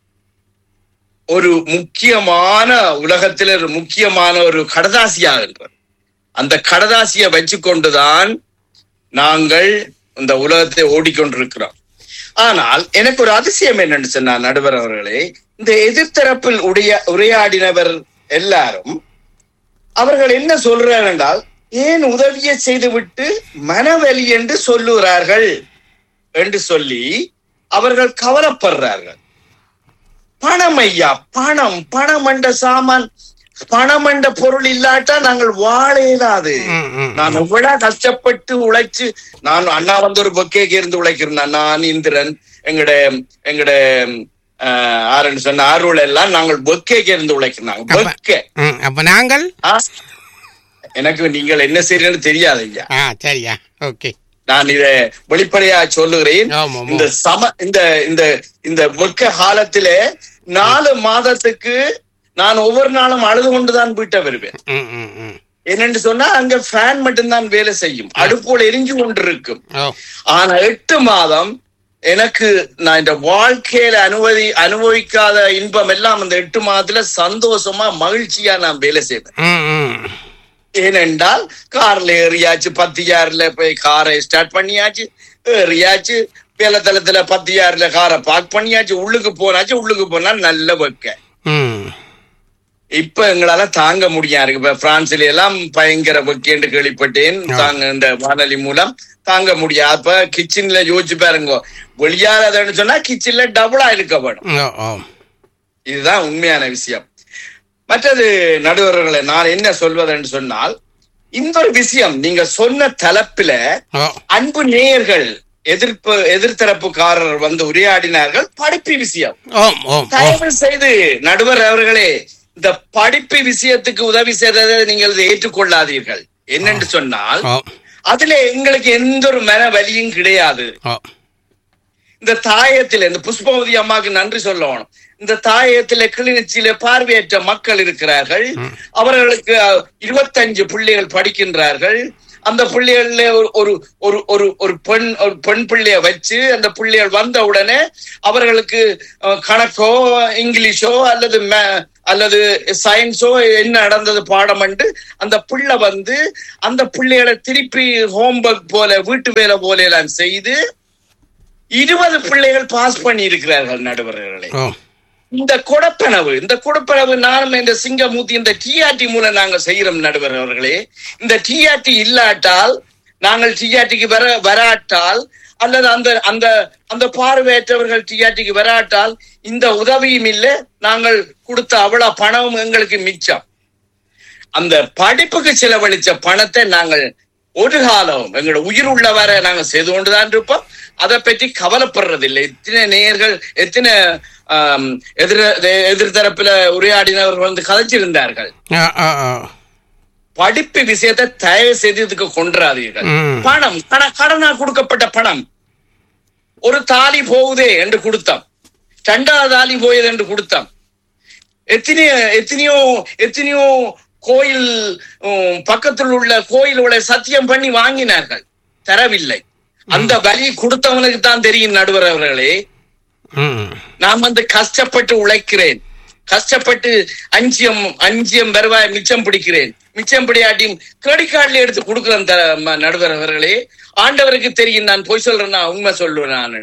ஒரு முக்கியமான உலகத்தில் ஒரு முக்கியமான ஒரு கடதாசியாகின்றது அந்த கடதாசியை வச்சுக்கொண்டுதான் நாங்கள் இந்த உலகத்தை ஓடிக்கொண்டிருக்கிறோம் ஆனால் எனக்கு ஒரு அதிசயம் என்னன்னு சொன்னா நடுவர் அவர்களே இந்த எதிர்த்தரப்பில் உடைய உரையாடினவர் எல்லாரும் அவர்கள் என்ன சொல்றார் என்றால் ஏன் உதவியை செய்துவிட்டு மனவலி என்று சொல்லுகிறார்கள் என்று சொல்லி அவர்கள் கவலைப்படுறார்கள் பணம் ஐயா பணம் பணம் என்ற சாமான் பணம் என்ற பொருள் இல்லாட்டா நாங்கள் வாழ இயலாது ம், ம், நான் எவ்வளவு கஷ்டப்பட்டு உழைச்சு நான் அண்ணா வந்து ஒரு பொக்கேக்கு இருந்து உழைக்கிறேன் நான் இந்திரன் எங்கட எங்கட ஆஹ், ஆறுன்னு சொன்ன அருள் எல்லாம் நாங்கள் பொக்கேக்கு இருந்து உழைக்கிறாங்க பொக்கே ம், அப்ப நாங்கள் ஆ? எனக்கு நீங்கள் என்ன செய்யறேன்னு தெரியாது ஐயா ஆ சரியா ஓகே நான் இத வெளிப்படையா சொல்லுகிறேன் ஆமா, ஆமா. இந்த சம இந்த இந்த இந்த மிக்க காலத்திலே நாலு மாதத்துக்கு நான் ஒவ்வொரு நாளும் அழுது கொண்டுதான் வீட்டை வருவேன் ம் ம் ம் என்னன்னு சொன்னா அங்க ஃபேன் மட்டும்தான் வேலை செய்யும் அடுப்போல் எரிஞ்சு கொண்டிருக்கும் ஓ ஆனா எட்டு மாதம் எனக்கு நான் இந்த வாழ்க்கையில அனுமதி அனுபவிக்காத இன்பம் எல்லாம் அந்த எட்டு மாதத்துல சந்தோஷமா மகிழ்ச்சியா நான் வேலை செய்வேன் ம் ம் ஏனென்றால் கார்ல ஏறியாச்சு பத்தியாறுல போய் காரை ஸ்டார்ட் பண்ணியாச்சு ஏறியாச்சு வேலத்தளத்துல பத்தியாறுல காரை பார்க் பண்ணியாச்சு உள்ளுக்கு போனாச்சு உள்ளுக்கு போனா நல்ல வைக்க ம் இப்ப எங்களால தாங்க முடியாது இப்ப பிரான்ஸ்ல எல்லாம் பயங்கர வெக்கேண்டு கேள்விப்பட்டேன் தாங்க இந்த வானொலி மூலம் தாங்க முடியாது அப்ப கிச்சன்ல யோசிச்சு பாருங்க வெளியாதன்னு சொன்னா கிச்சன்ல டபுளா இருக்க வேணும் ஓ ஓ இதுதான் உண்மையான விஷயம் மற்றது நடுவர்களை நான் என்ன சொல்வதென்று சொன்னால் இந்த ஒரு விஷயம் நீங்க சொன்ன தலைப்பில ஓ அன்பு நேயர்கள் எதிர்ப்பு எதிர்த்தரப்புக்காரர் வந்து உரையாடினார்கள் படிப்பு விஷயம் ஓம் ஓம் ஓம் தயவு செய்து நடுவர் அவர்களே இந்த படிப்பு விஷயத்துக்கு உதவி செய்ததை நீங்கள் இதை ஏற்றுக்கொள்ளாதீர்கள் என்னென்று சொன்னால் ஓ அதுல எங்களுக்கு எந்த ஒரு மன வலியும் கிடையாது ஓ இந்த தாயத்துல இந்த புஷ்பவதி அம்மாவுக்கு நன்றி சொல்லணும் இந்த தாயத்துல கிளிநொச்சியில பார்வையற்ற மக்கள் இருக்கிறார்கள் அவர்களுக்கு அஹ், இருபத்தஞ்சு பிள்ளைகள் படிக்கின்றார்கள் அந்த பிள்ளைகள்ல ஒரு- ஒரு ஒரு ஒரு ஒரு பெண் ஒரு பெண் பிள்ளைய வச்சு அந்த பிள்ளைகள் வந்த உடனே அவர்களுக்கு அஹ், கணக்கோ இங்கிலீஷோ அல்லது மே- அல்லது சயின்ஸோ என்ன நடந்தது பாடம் அந்த பிள்ளை வந்து அந்த பிள்ளைகளை திருப்பி ஹோம்ஒர்க் போல வீட்டு வேலை போல எல்லாம் செய்து இருபது பிள்ளைகள் பாஸ் பண்ணி இருக்கிறார்கள் நடுவர்களே ஓ இந்த கொடுப்பனவு இந்த கொடுப்பனவு நானும் இந்த சிங்கமூர்த்தி இந்த டிஆர்டி மூலம் நாங்க செய்யறோம் நடுவர் அவர்களே இந்த டிஆர்டி இல்லாட்டால் நாங்கள் டிஆர்டிக்கு வர வராட்டால் அல்லது அந்த அந்த அந்த பார்வையற்றவர்கள் டிஆர்டிக்கு வராட்டால் இந்த உதவியும் இல்லை நாங்கள் கொடுத்த அவ்வளவு பணமும் எங்களுக்கு மிச்சம் அந்த படிப்புக்கு செலவழிச்ச பணத்தை நாங்கள் ஒரு காலம் எங்களோட உயிர் உள்ளவரை நாங்க செய்து கொண்டுதான் இருப்போம் அதை பற்றி கவலைப்படுறதில்லை எத்தனை நேயர்கள் எத்தனை ஆம், எதிர எதிர்த்தரப்புல உரையாடினவர்கள் வந்து கதைச்சிருந்தார்கள் ஆ ஆ ஆ படிப்பு விஷயத்தை தயவு செய்து இதுக்கு கொன்றாதீர்கள் ம். பணம் கட- கடனா கொடுக்கப்பட்ட பணம் ஒரு தாலி போகுதே என்று கொடுத்தோம் ரெண்டாவது தாலி போயது என்று கொடுத்தோம் எத்தனையோ எத்தனையோ எத்தனையோ கோயில் உம், பக்கத்தில் உள்ள கோயில்களை சத்தியம் பண்ணி வாங்கினார்கள் தரவில்லை அந்த வலி கொடுத்தவனுக்கு தான் தெரியும் நடுவர் அவர்களே ம் நான் வந்து கஷ்டப்பட்டு உழைக்கிறேன் கஷ்டப்பட்டு அஞ்சியம் அஞ்சியம் வருவாய் மிச்சம் பிடிக்கிறேன் மிச்சம் பிடியாட்டியும் கிரெடிட் கார்டுல எடுத்து கொடுக்கிறேன் த- ம- நடுவர் அவர்களே ஆண்டவருக்கு தெரியும் நான் பொய் சொல்றேன் நான் உண்மை சொல்லுவேன் நான்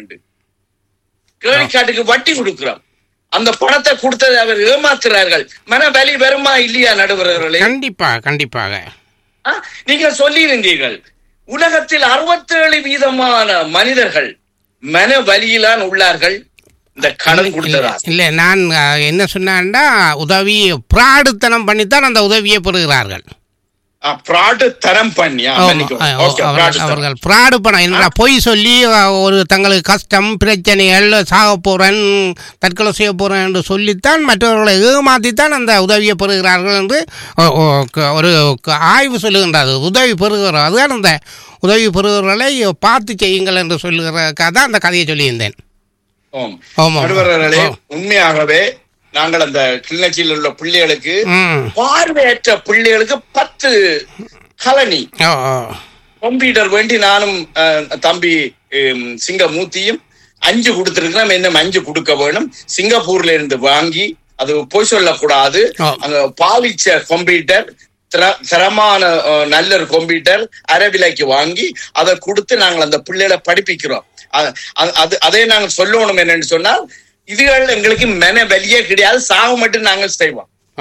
கிரெடிட் கார்டுக்கு வட்டி கொடுக்கிறோம் அந்த பணத்தை கொடுத்ததை அவர் ஏமாத்துறார்கள் மன வலி வருமா இல்லையா நடுவர் அவர்களே கண்டிப்பா கண்டிப்பாக ஆ, நீங்க சொல்லியிருந்தீர்கள் உலகத்தில் அறுபத்தேழு வீதமான மனிதர்கள் மன வலியிலான் உள்ளார்கள் இந்த கடன் கொடுத்ததா இல்ல நான் அ, என்ன சொன்னேன்டா உதவி பிராடுத்தனம் பண்ணித்தான் அந்த உதவியை பெறுகிறார்கள் ப்ராடு தரம் பண்ணியா ஆமா, மன்னிக்கவும். அ, Okay, அவர்கள் fraud தரம். அவர்கள் பிராடு பணம் என்னடா பொய் சொல்லி அ, ஒரு தங்களுக்கு கஷ்டம் பிரச்சனைகள் சாக போறேன் தற்கொலை செய்ய போறேன் என்று சொல்லித்தான் மற்றவர்களை ஏமாத்தித்தான் அந்த உதவியை பெறுகிறார்கள் என்று ஒ- ஒ- க- ஒரு க- ஆய்வு சொல்லுகின்றது உதவி பெறுகிறோம் அதுதான் அந்த உதவி பெறுகிறவர்களை பார்த்து செய்யுங்கள் என்று சொல்லுகிறதுக்காக தான் அந்த கதையை சொல்லியிருந்தேன் ஆம். ஆமாம். நடுவர்களே ஆ. உண்மையாகவே நாங்கள் அந்த கிளிநொச்சியில் உள்ள பிள்ளைகளுக்கு ம் பார்வையற்ற பிள்ளைகளுக்கு பத்து கலனி ஓ ஓ கம்ப்யூட்டர் வேண்டி நானும் அஹ், தம்பி ஹம், சிங்கமூர்த்தியும் அஞ்சு கொடுத்திருக்கிறோம் இன்னும் அஞ்சு கொடுக்க வேணும் சிங்கப்பூர்ல இருந்து வாங்கி அது பொய் சொல்லக்கூடாது ஆ. அங்க பாவிச்ச கம்ப்யூட்டர் திற- தரமான அஹ், நல்ல ஒரு கம்ப்யூட்டர் அரை விலைக்கு வாங்கி அதை கொடுத்து நாங்கள் அந்த பிள்ளைகளை படிப்பிக்கிறோம் அ- அ- அது அதே நாங்கள் சொல்லணும் என்னன்னு சொன்னால் இதுகள் எங்களுக்கு மென வெளியே கிடையாது சாவு மட்டும் நாங்கள் செய்வோம் ஓ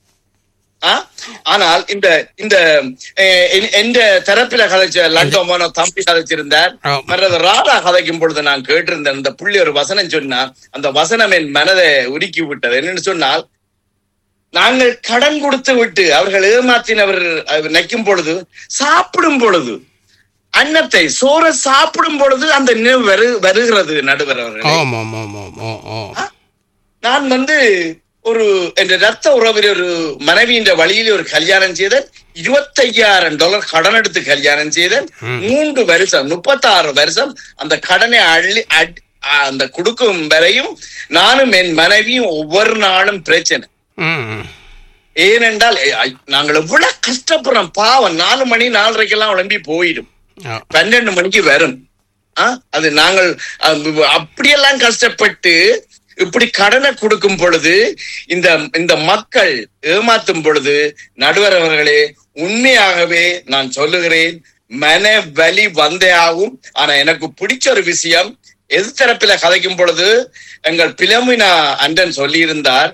ஆ? ஆனால் இந்த இந்த அஹ், என்- எந்த தரப்பில கதைச்ச லண்டோமோனோ தம்பி கதைச்சிருந்தார் ஆ. மற்றது ராடா கதைக்கும் பொழுது நான் கேட்டிருந்தேன் இந்த புள்ளி ஒரு வசனம் சொன்னா அந்த வசனம் என் மனதை உருக்கி விட்டது என்னன்னு சொன்னால் நாங்கள் கடன் கொடுத்து விட்டு அவர்கள் ஏமாற்றினவர் அவர் நிற்கும் பொழுது சாப்பிடும் பொழுது அன்னத்தை சோற சாப்பிடும் பொழுது அந்த நினைவு வரு வருகிறது நடுவர் அவர்களே ஓம் ஓம் ஓம் ஓம் ஓ ஓ நான் வந்து ஒரு என் ரத்த உறவில் ஒரு மனைவியின் வழியில் ஒரு கல்யாணம் செய்தேன் இருபத்தையாயிரம் டாலர் கடன் எடுத்து கல்யாணம் செய்தேன் மூன்று வருஷம் முப்பத்தாறு வருஷம் அந்த கடனை அள்ளி அட்- அந்த கொடுக்கும் வரையும் நானும் என் மனைவியும் ஒவ்வொரு நாளும் பிரச்சனை ம் ஏனென்றால் எ- ஐ- நாங்கள் எவ்வளவு கஷ்டப்படுறோம் பாவம் நாலு மணி நாலரைக்கெல்லாம் உடம்பி போயிடும் ஓ பன்னெண்டு மணிக்கு வரும் ஆ, அது நாங்கள் அ- அப்படியெல்லாம் கஷ்டப்பட்டு இப்படி கடனை கொடுக்கும் பொழுது இந்த இந்த மக்கள் ஏமாத்தும் பொழுது நடுவர் அவர்களே உண்மையாகவே நான் சொல்லுகிறேன் மன வலி வந்தே ஆகும் ஆனா எனக்கு பிடிச்ச ஒரு விஷயம் எதிர்த்தரப்பில கதைக்கும் பொழுது எங்கள் பிலமினா அண்டன் சொல்லியிருந்தார்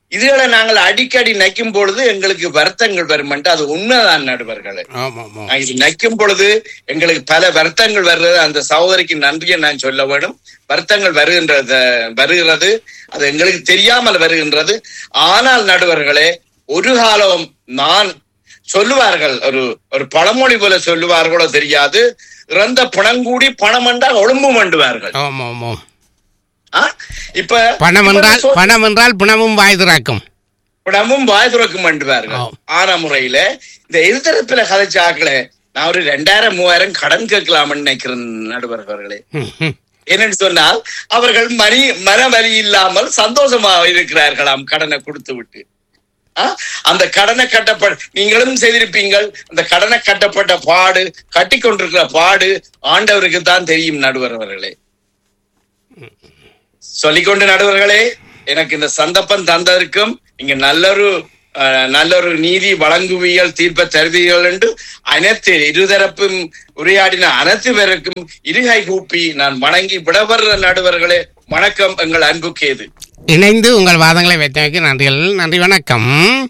இதுகளை நாங்கள் அடிக்கடி நைக்கும் பொழுது எங்களுக்கு வருத்தங்கள் வருமென்ட்டு அது உண்மைதான் நடுவர்களே ஆமா ஆமா நான் இது நைக்கும் பொழுது எங்களுக்கு பல வருத்தங்கள் வருகிறது அந்த சகோதரிக்கு நன்றியை நான் சொல்ல வேண்டும் வருத்தங்கள் வருகின்றது வருகிறது அது எங்களுக்கு தெரியாமல் வருகின்றது ஆனால் நடுவர்களே ஒரு காலம் நான் சொல்லுவார்கள் ஒரு ஒரு பழமொழி போல சொல்லுவார்களோ தெரியாது இறந்த பணங்கூடி பணம் என்றால் ஒழும்பு மண்டுவார்கள் ஆமா ஆமா ஆ? இப்ப பணம் இப்ப என்றால் சொல்- பணம் என்றால் பிணமும் வாய் திறக்கும் பணமும் வாய் துறக்கும் மண்டுவார்கள் ஆன முறையில இந்த எதிர்த்தரப்புல கதைச்சாக்களே நான் ஒரு ரெண்டாயிரம் மூவாயிரம் கடன் கேட்கலாம்னு நினைக்கிறேன் நடுவர்களே ம், ம். என்னன்னு சொன்னால் அவர்கள் மணி மன வலி இல்லாமல் சந்தோஷமா இருக்கிறார்களாம் கடனை கொடுத்து விட்டு ஆ? அந்த கடனை கட்டப்பட நீங்களும் செய்திருப்பீங்கள் அந்த கடனை கட்டப்பட்ட பாடு கட்டி கொண்டிருக்கிற பாடு ஆண்டவருக்கு தான் தெரியும் நடுவர் அவர்களே சொல்லிக்கொண்டு நடுவர்களே எனக்கு இந்த சந்தர்ப்பம் தந்ததற்கும் இங்க நல்லொரு அஹ், நல்லொரு நீதி வழங்குவியல் தீர்ப்ப தருவீர்கள் என்று அனைத்து இருதரப்பும் உரையாடின அனைத்து பேருக்கும் இருகை கூப்பி நான் வணங்கி விடவர்ற நடுவர்களே வணக்கம் எங்கள் அன்பு கேது இணைந்து உங்கள் வாதங்களை வைத்தமைக்கு நன்றிகள் நன்றி வணக்கம்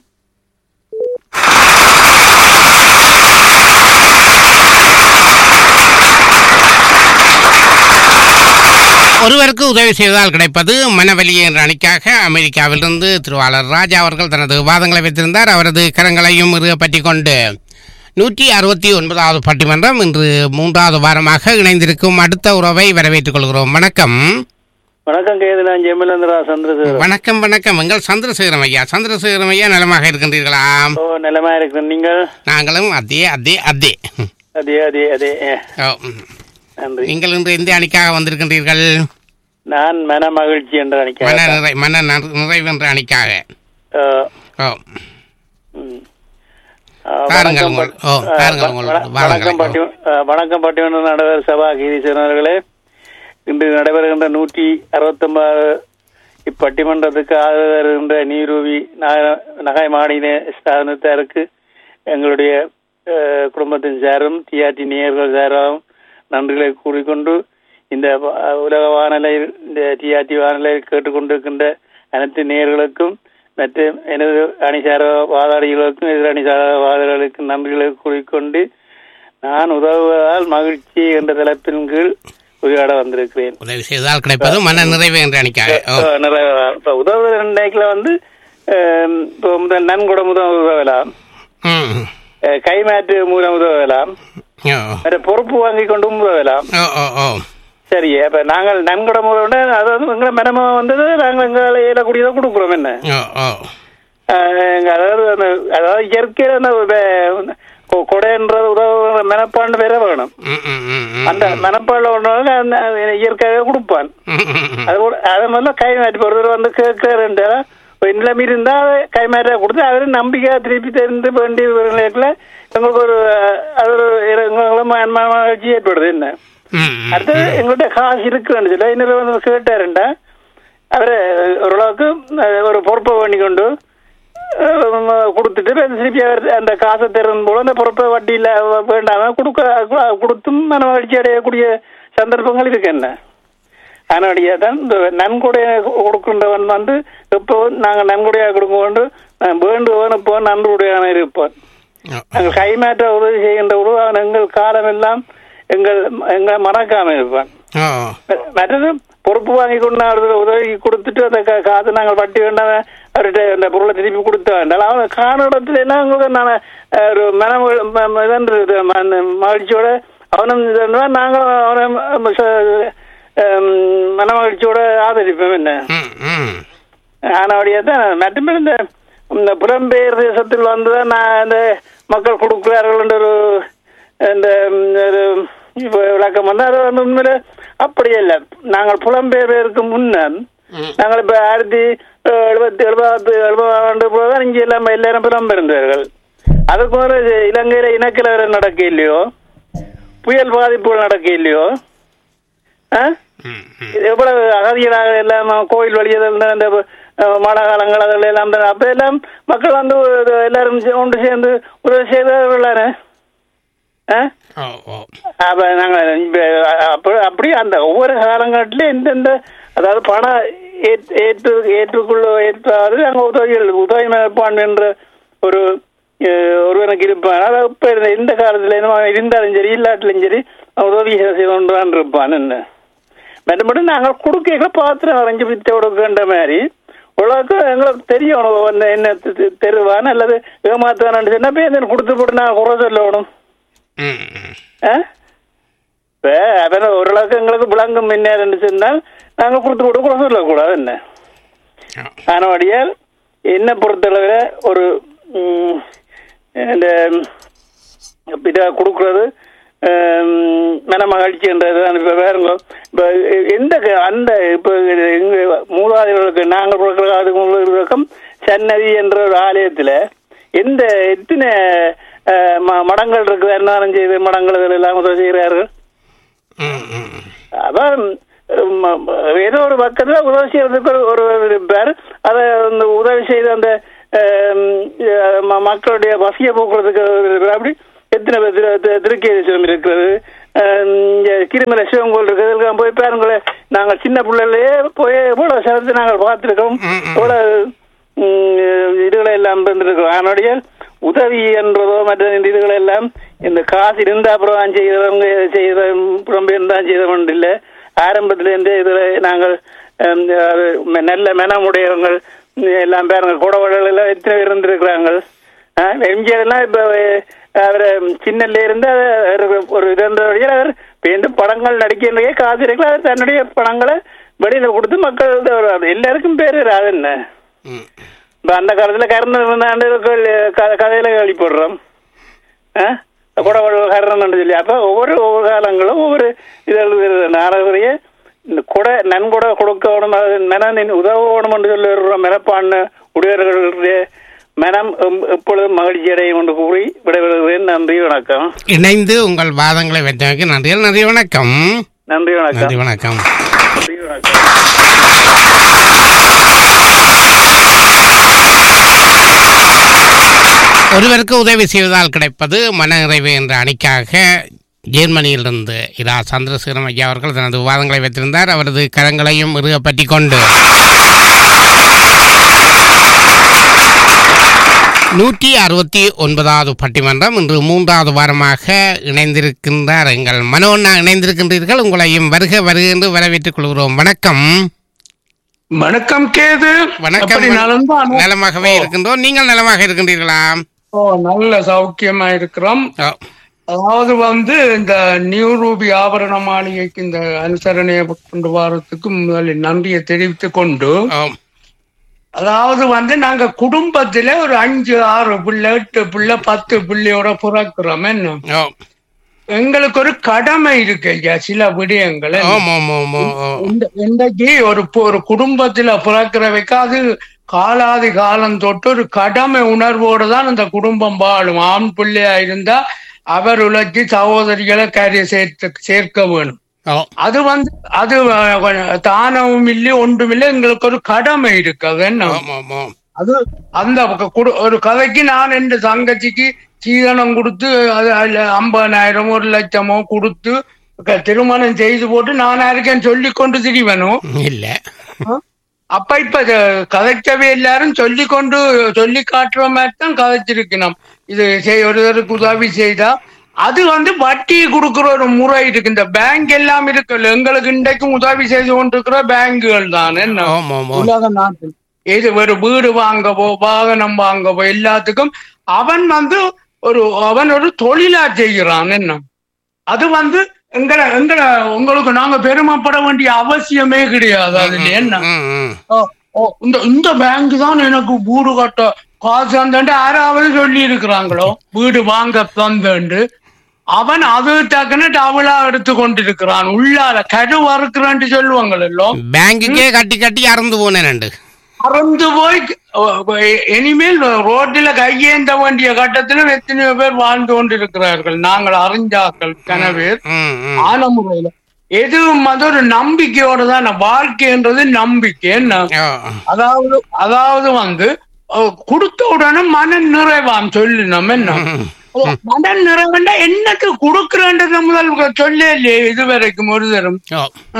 ஒருவருக்கு உதவி செய்வதால் கிடைப்பது மனவலி என்ற அணிக்காக அமெரிக்காவிலிருந்து திருவாளர் ராஜா அவர்கள் தனது வாதங்களை வைத்திருந்தார் அவரது கரங்களையும் இறுக பற்றி கொண்டு நூற்றி அறுபத்தி ஒன்பதாவது பட்டிமன்றம் இன்று மூன்றாவது வாரமாக இணைந்திருக்கும் அடுத்த உறவை வரவேற்றுக் கொள்கிறோம் வணக்கம் வணக்கம் கேது நான் ஜெமிலேந்திரா சந்திரசேகரன் வணக்கம் வணக்கம் எங்கள் சந்திரசேகரம் ஐயா சந்திரசேகரம் ஐயா நலமாக இருக்கின்றீர்களா ஓ நிலமா இருக்கிறேன் நீங்கள் நாங்களும் அதே அதே அதே அதே அதே அதே ஓ, ம். நன்றி நீங்கள் இன்று எந்த அணிக்காக வந்திருக்கின்றீர்கள் நான் மன மகிழ்ச்சி என்று மன நினைக்கிறேன் நிறை மன நற- நிறைவு என்ற அணிக்காக ஓ தாருங்கள் உங்கள் ஓ தாருங்கள் உங்கள் வாதங்களை வணக்கம் பட்டி வணக்கம் பட்டிமன்ற நடுவர் சபா கீதீஸ்வரன் அவர்களே இன்று நடைபெறுகின்ற நூற்றி அறுபத்தொன்பது இப்பட்டிமன்றத்துக்கு ஆதரவு தருகின்ற நீரூவி நக- நகை மாடின ஸ்தானத்தாருக்கு எங்களுடைய அஹ், குடும்பத்தின் சாரும் டிஆர்டி நேயர்கள் சாரும் நன்றிகளை கூறிக்கொண்டு இந்த வ- உலக வானொலியில் இந்த டிஆர்டி வானொலியில் கேட்டுக்கொண்டிருக்கின்ற அனைத்து நேயர்களுக்கும் மற்றும் எனது அணிசார வாதாடிகளுக்கும் எதிர் அணிசார வாதாடிகளுக்கும் நன்றிகளை கூறிக்கொண்டு நான் உதவுவதால் மகிழ்ச்சி என்ற தலைப்பின் கீழ் உரையாட வந்திருக்கிறேன் உதவி செய்தால் கிடைப்பது மன நிறைவு என்ற அணிக்காக ஓ அஹ் நிறைய இப்ப உதவுவது ரெண்டாய்க்குல வந்து அஹ், இப்போ முதல் நன்கொடை முதல் உதவலாம் ம் அஹ், கைமாற்று மூலம் உதவலாம் ஓ வேற பொறுப்பு வாங்கி கொண்டும் உதவலாம் ஓ ஓ ஓ சரி அப்ப நாங்கள் நன்கொடை மூலம் அதாவது எங்களை மனமா வந்தது நாங்கள் எங்களை இயலக்கூடியதை கொடுக்குறோம் என்ன ஓ ஓ அஹ், எங்க அதாவது அந்த அதாவது இயற்கையில அந்த வே- கொ- கொடைன்றது உதவுற மனப்பாண்டு வேற வேணும் ம் ம் ம் ம் அந்த மனப்பாடுல ஒன்று அந்த இயற்கையாக கொடுப்பான் ம், ம், ம். அது கூட அதை முதல்ல கை மாற்றி ஒருத்தர் வந்து கேட்கறேன் ஒரு நிலைமை இருந்தா அதை கை மாற்ற கொடுத்து அவரு நம்பிக்கையா திருப்பி தெரிந்து வேண்டிய நேரத்தில் எங்களுக்கு ஒரு அஹ், அது ஒரு எங்களும் மன மகிழ்ச்சி ஏற்படுது என்ன ம், ம். அடுத்தது எங்கள்கிட்ட காசு இருக்குன்னு சொல்ல இன்னொரு வந்து கேட்டாருண்டா அவரு ஓரளவுக்கு அஹ், ஒரு பொறுப்பை பண்ணி கொண்டு அஹ், கொடுத்துட்டு பிறகு திருப்பி அவர் அந்த காசை தரும் போல அந்த பொறுப்பை வட்டியில் வேண்டாம கொடுக்க கு- கொடுத்தும் மன மகிழ்ச்சி அடையக்கூடிய சந்தர்ப்பங்கள் இருக்கு என்ன அதனுடைய தான் இந்த நன்கொடையை கொடுக்கின்றவன் வந்து எப்போ நாங்கள் நன்கொடையாக கொடுக்க வேண்டும் நான் வேண்டுவன் இப்போ நன்கொடையான இருப்போம் நாங்கள் கைமாற்ற உதவி செய்கின்ற உறவு அவன் எங்கள் காலம் எல்லாம் எங்கள் எங்கள் மறக்காம இருப்பான் ஓ மற்றது பொறுப்பு வாங்கி கொண்டு அவருக்கு உதவி கொடுத்துட்டு அந்த கா- காசு நாங்கள் வட்டி வேண்டாம் அவர்கிட்ட அந்த பொருளை திருப்பி கொடுத்த வேண்டாம் அவன் காண இடத்துல எல்லாம் உங்களுக்கு நான் அஹ், ஒரு மன ம- ம- இதன்றது, மன- மகிழ்ச்சியோட அவனும் இதுன்னா நாங்களும் அவனை ம- ச- ஹம், மன மகிழ்ச்சியோட ஆதரிப்போம் என்ன ம் ம் ஆனபடியா தான் மட்டுமே இந்த இந்த புலம்பெயர் தேசத்தில் வந்து தான் நான் இந்த மக்கள் கொடுக்கிறார்கள் என்ற ஒரு இந்த ம், ஒரு இப்ப விளக்கம் வந்து அது வந்து உண்மையில அப்படி இல்லை நாங்கள் புலம்பெயர்வதற்கு முன்னர் நாங்கள் இப்ப ஆயிரத்தி அஹ், எழுபத்தி எழுபத்தி எழுபதாம் ஆண்டு போதுதான் இங்கே எல்லாம் எல்லாரும் புலம்பெயர்ந்தார்கள் அதுக்கு ஒரு இலங்கையில இனக்கலவரம் நடக்க இல்லையோ புயல் பாதிப்புகள் நடக்க இல்லையோ ஆ இது எவ்வளவு அகதிகளாக எல்லாம் கோயில் வழியதில் அந்த அஹ், மழை காலங்கள் அதில் எல்லாம் தான் அப்ப எல்லாம் மக்கள் வந்து ஒரு எல்லாரும் சே- ஒன்று சேர்ந்து உதவி செய்தார்களே ஓ ஓ அப்ப நாங்க இப்ப அப்ப அப்படி அந்த ஒவ்வொரு காலங்கட்டிலும் எந்தெந்த அதாவது பண ஏற்று ஏற்று- ஏற்றுக்கொள்ள ஏற்றாது அங்க உதவிகள் உதவி மனப்பான் என்ற ஒரு அஹ், ஒருவனுக்கு இருப்பான் அதாவது இப்ப இருந்த எந்த காலத்துல என்ன இருந்தாலும் சரி இல்லாட்டிலும் சரி அவன் உதவி செய்தான் இருப்பான் என்ன மற்றபடி நாங்கள் கொடுக்க பாத்திரம் அரைஞ்சு வித்து கொடுக்கின்ற மாதிரி உலக எங்களுக்கு தெரியும் வந்து என்ன தெ- தெ- தெருவான் அல்லது ஏமாத்தானு சொன்னா போய் கொடுத்து போட்டு நான் குறை சொல்லணும் ம், ம். ஆ? இப்ப அவன் ஓரளவுக்கு எங்களுக்கு விளங்கும் முன்னேறன்னு சொன்னால் நாங்க கொடுத்து போட்டு குறை சொல்லக்கூடாது என்ன ஆனபடியால் என்ன பொறுத்தளவில் ஒரு ம், இந்த இதை கொடுக்கறது ஹம், மன மகிழ்ச்சின்றது தான் இப்போ வேறுங்க இப்போ எந்த க- அந்த இப்போ எங்க மூதாதைகளுக்கு நாங்கள் கொடுக்குற அதுக்கு முழுவதுக்கும் சன்னதி என்ற ஒரு ஆலயத்தில் எந்த எத்தனை அஹ், ம- மடங்கள் இருக்குது என்ன செய்து மடங்கள் இதில் எல்லாம் உதவி செய்கிறார்கள் ம், ம். அதான் ம, ம, ஏதோ ஒரு பக்கத்துல உதவி செய்யறதுக்கு ஒரு- ஒரு இருப்பார் அதை அந்த உதவி செய்த அந்த ஆம், அஹ், ம- மக்களுடைய பசியை போக்குறதுக்கு ஒரு இருப்பார். அப்படி எத்தனை பேர் திரு- திரு- திருக்கேதீஸ்வரம் இருக்கிறது ஆம், இங்க கிரிமலை சிவன் கோயில் இருக்குது இதெல்லாம் போய் பாருங்களேன் நாங்கள் சின்ன பிள்ளைலயே போய் எவ்வளவு சிறந்து நாங்கள் பார்த்துருக்கோம் எவ்வளவு ம், இதுகளை எல்லாம் இருந்திருக்கிறோம் அதனுடைய உதவி என்றதோ மற்ற இந்த இதுகளை எல்லாம் இந்த காசு இருந்தா அப்புறம் செய்தவங்க செய்த புறம்பெயர் தான் செய்தவன் இல்லை ஆரம்பத்திலேருந்தே இதில் நாங்கள் ஹம், அது ம- நல்ல மனமுடையவங்க எல்லாம் பாருங்க குடவழல் எல்லாம் எத்தனை பேர் இருந்திருக்கிறாங்க எம்ஜிஆர் எல்லாம் இப்போ அவர் சின்னல இருந்து அவர் ஒரு இதனுடைய அவர் பேருந்து படங்கள் நடிக்கின்றே காசு இருக்கலாம் அவர் தன்னுடைய படங்களை வெளியில கொடுத்து மக்கள் இது ஒரு- அது எல்லாருக்கும் பேர் அது என்ன இப்ப அந்த காலத்துல கர்ணன் இருந்தாண்டு க- கதையில கேள்வி போடுறோம் குடவழ கர்ணன் சொல்லி அப்ப ஒவ்வொரு ஒவ்வொரு காலங்களும் ஒவ்வொரு இதில் நாரகரிய இந்த கொடை நன்கொடை கொடுக்கணும் அது மனம் உதவணும் என்று சொல்லி வருகிறோம் மனப்பான்மை உடையவர்களுடைய மனம் எம்- எப்பொழுதும் மகிழ்ச்சி அடையும் என்று கூறி விடைபெறுகிறேன் நன்றி வணக்கம் இணைந்து உங்கள் வாதங்களை வெற்றமைக்கு நன்றிகள் நன்றி வணக்கம் நன்றி வணக்கம் நன்றி வணக்கம் ஒருவருக்கு உதவி செய்வதால் கிடைப்பது மன நிறைவு என்ற அணிக்காக ஜெர்மனியிலிருந்து இரா சந்திரசேகரம் ஐயா அவர்கள் தனது விவாதங்களை வைத்திருந்தார் அவரது கரங்களையும் இறுக பற்றி கொண்டு நூற்றி அறுபத்தி ஒன்பதாவது பட்டிமன்றம் இன்று மூன்றாவது வாரமாக இணைந்திருக்கின்றார் எங்கள் மனோண்ணா இணைந்திருக்கின்றீர்கள் உங்களையும் வருக வருக என்று வரவேற்றுக் கொள்கிறோம் வணக்கம் வணக்கம் கேது வணக்கம் எப்படி நலம்தானோ? நலமாகவே இருக்கின்றோம் நீங்கள் நலமாக இருக்கின்றீர்களா ஓ நல்ல சௌக்கியமா இருக்கிறோம் ஓ, அதாவது வந்து இந்த நியூ ரூபி ஆபரண மாளிகைக்கு இந்த அனுசரணையை கொண்டு வரதுக்கு முதலில் நன்றியை தெரிவித்துக் கொண்டு ஓ, அதாவது வந்து நாங்க குடும்பத்துல ஒரு அஞ்சு ஆறு பிள்ளை எட்டு பிள்ளை பத்து பிள்ளையோட பிறக்கிறோம் என்ன ஓ, எங்களுக்கு ஒரு கடமை இருக்கு ஐயா சில விடயங்கள் என்ன? ஓம், ஓம், ஓம், ஓம், ஓம். இந்த- இன்றைக்கு ஒரு பு- ஒரு குடும்பத்துல பிறக்கிறவைக்கு அது காலாதி காலம் தொட்டு ஒரு கடமை உணர்வோடு தான் அந்த குடும்பம் வாழும் ஆண் பிள்ளையா இருந்தா அவர் உழைச்சி சகோதரிகளை கரையை சேர்த்து சேர்க்க வேணும் ஓ, அது வந்து அது அஹ், தானமும் இல்லை ஒன்றும் இல்லை எங்களுக்கு ஒரு கடமை இருக்கு அது என்ன ஓம், ஓம், ஓம். அது அந்த க- குடு- ஒரு கதைக்கு நான் என் தங்கச்சிக்கு சீதனம் கொடுத்து அது அதுல ஐம்பதாயிரமோ ஒரு லட்சமோ கொடுத்து க- திருமணம் செய்து போட்டு நான் யாருக்கேன் சொல்லி கொண்டு திரிவனும் இல்ல அப்ப இப்ப இது கதைக்கவே எல்லாரும் சொல்லி கொண்டு சொல்லி காட்டுற மாதிரி தான் கதைச்சிருக்கணும் இது செய்- ஒருத்தருக்கு உதவி செய்தா அது வந்து வட்டி கொடுக்கிற ஒரு முறை இருக்கு இந்த பேங்க் எல்லாம் இருக்குல்ல எங்களுக்கு இன்றைக்கும் உதவி செய்து கொண்டிருக்கிற பேங்குகள் தான் என்ன ஓம், ஓம், ஓம். உலக நாட்டில் இது ஒரு வீடு வாங்கவோ வாகனம் வாங்கவோ எல்லாத்துக்கும் அவன் வந்து ஒரு அவன் ஒரு தொழிலா செய்கிறான் என்ன அது வந்து எங்களை எங்களை உங்களுக்கு நாங்க பெருமைப்பட வேண்டிய அவசியமே கிடையாது அதுல என்ன ம், ம். ஓ, ஓ, இந்த இந்த பேங்க் தான் எனக்கு வீடு கட்ட காசு தந்தேன்ட்டு யாராவது சொல்லி இருக்கிறாங்களோ வீடு வாங்க தந்தேன்ட்டு அவன் அது டக்குன்னு அவளா எடுத்து கொண்டிருக்கிறான் உள்ளால கரு வறுக்கிறான்ட்டு சொல்லுவாங்களோ பேங்குக்கே கட்டி கட்டி அறந்து போனேன் அறந்து போய் அஹ், இனிமேல் ரோட்டில கையேந்த வேண்டிய கட்டத்திலும் எத்தனையோ பேர் வாழ்ந்து கொண்டிருக்கிறார்கள் நாங்கள் அறிஞ்சாக்கள் கனவேர் ம், ம். ஆன முறையில எதுவும் அது ஒரு நம்பிக்கையோட தான் வாழ்க்கைன்றது நம்பிக்கை என்ன ஓ, அதாவது அதாவது வந்து அஹ், கொடுத்த உடனே மன நிறைவாம் சொல்லு நம்ம என்ன ம். மன நிறைவுண்டா என்னக்கு கொடுக்குறேன்றத முதல் சொல்ல இல்லையே இது வரைக்கும் ஒரு தரம் ஓ, அஹ்?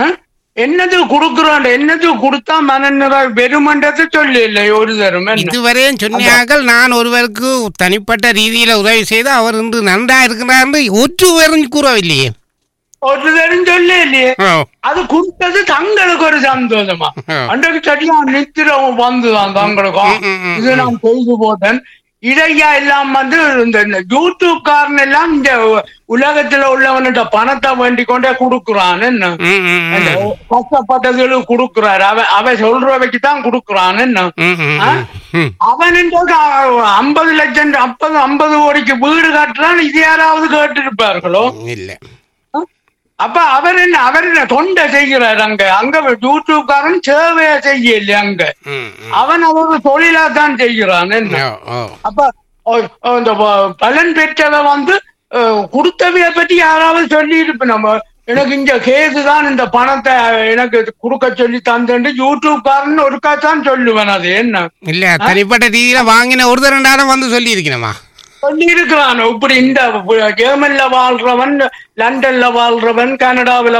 என்னது குடுக்குறோம் என்னது கொடுத்தா மனநிறை வெறுமன்றதை சொல்லி இல்லை ஒரு தரம் என்ன இதுவரையும் சொன்னார்கள் நான் ஒருவருக்கு தனிப்பட்ட ரீதியில உதவி செய்து அவர் இன்று நன்றா இருக்கிறார் என்று ஒருவரும் கூறவில்லையே ஒரு தரம் சொல்லி இல்லையே ஓ, அது கொடுத்தது தங்களுக்கு ஒரு சந்தோஷமா ஆ. அன்றைக்கு சரியா நித்திரம் வந்துதான் தங்களுக்கும் ம், ம், ம், இது நான் செய்து போட்டேன் இடையா எல்லாம் வந்து இந்த இந்த யூடியூப் காரன் எல்லாம் இந்த உலகத்துல உள்ளவன்கிட்ட பணத்தை வேண்டி கொண்டே கொடுக்குறான் என்ன ம், ம், அந்த ம். கஷ்டப்பட்டதுகளுக்கு கொடுக்குறாரு அவன் அவன் சொல்றவைக்கு தான் கொடுக்குறான் என்ன ம், ம், ஆ? ம். அவன் ஐம்பது லட்சம் ஐம்பது ஐம்பது கோடிக்கு வீடு கட்டுறான் இது யாராவது கேட்டிருப்பார்களோ இல்ல அப்ப அவர் என்ன அவர் என்ன தொண்டை செய்கிறார் அங்க அங்க யூடியூப்காரன் சேவையா செய்யல அங்க ம், ம். அவன் அவர் தொழிலா தான் செய்கிறான் என்ன ஓ, ஓ. அப்ப ஓ- ஓ, இந்த ப- பலன் பெற்றவ வந்து அஹ், கொடுத்தவைய பத்தி யாராவது சொல்லி இருப்ப நம்ம எனக்கு இங்க கேது தான் இந்த பணத்தை எனக்கு கொடுக்க சொல்லி தந்துட்டு யூடியூப்காரன் ஒருக்கா தான் சொல்லுவேன் அது என்ன இல்ல தனிப்பட்ட ரீதியில வாங்கின ஒரு ரெண்டாயிரம் வந்து சொல்லி இருக்கணுமா சொல்லி இருக்கிறான் இப்படி இந்த ஜெர்மன்ல வாழ்றவன் லண்டன்ல வாழ்றவன் கனடாவில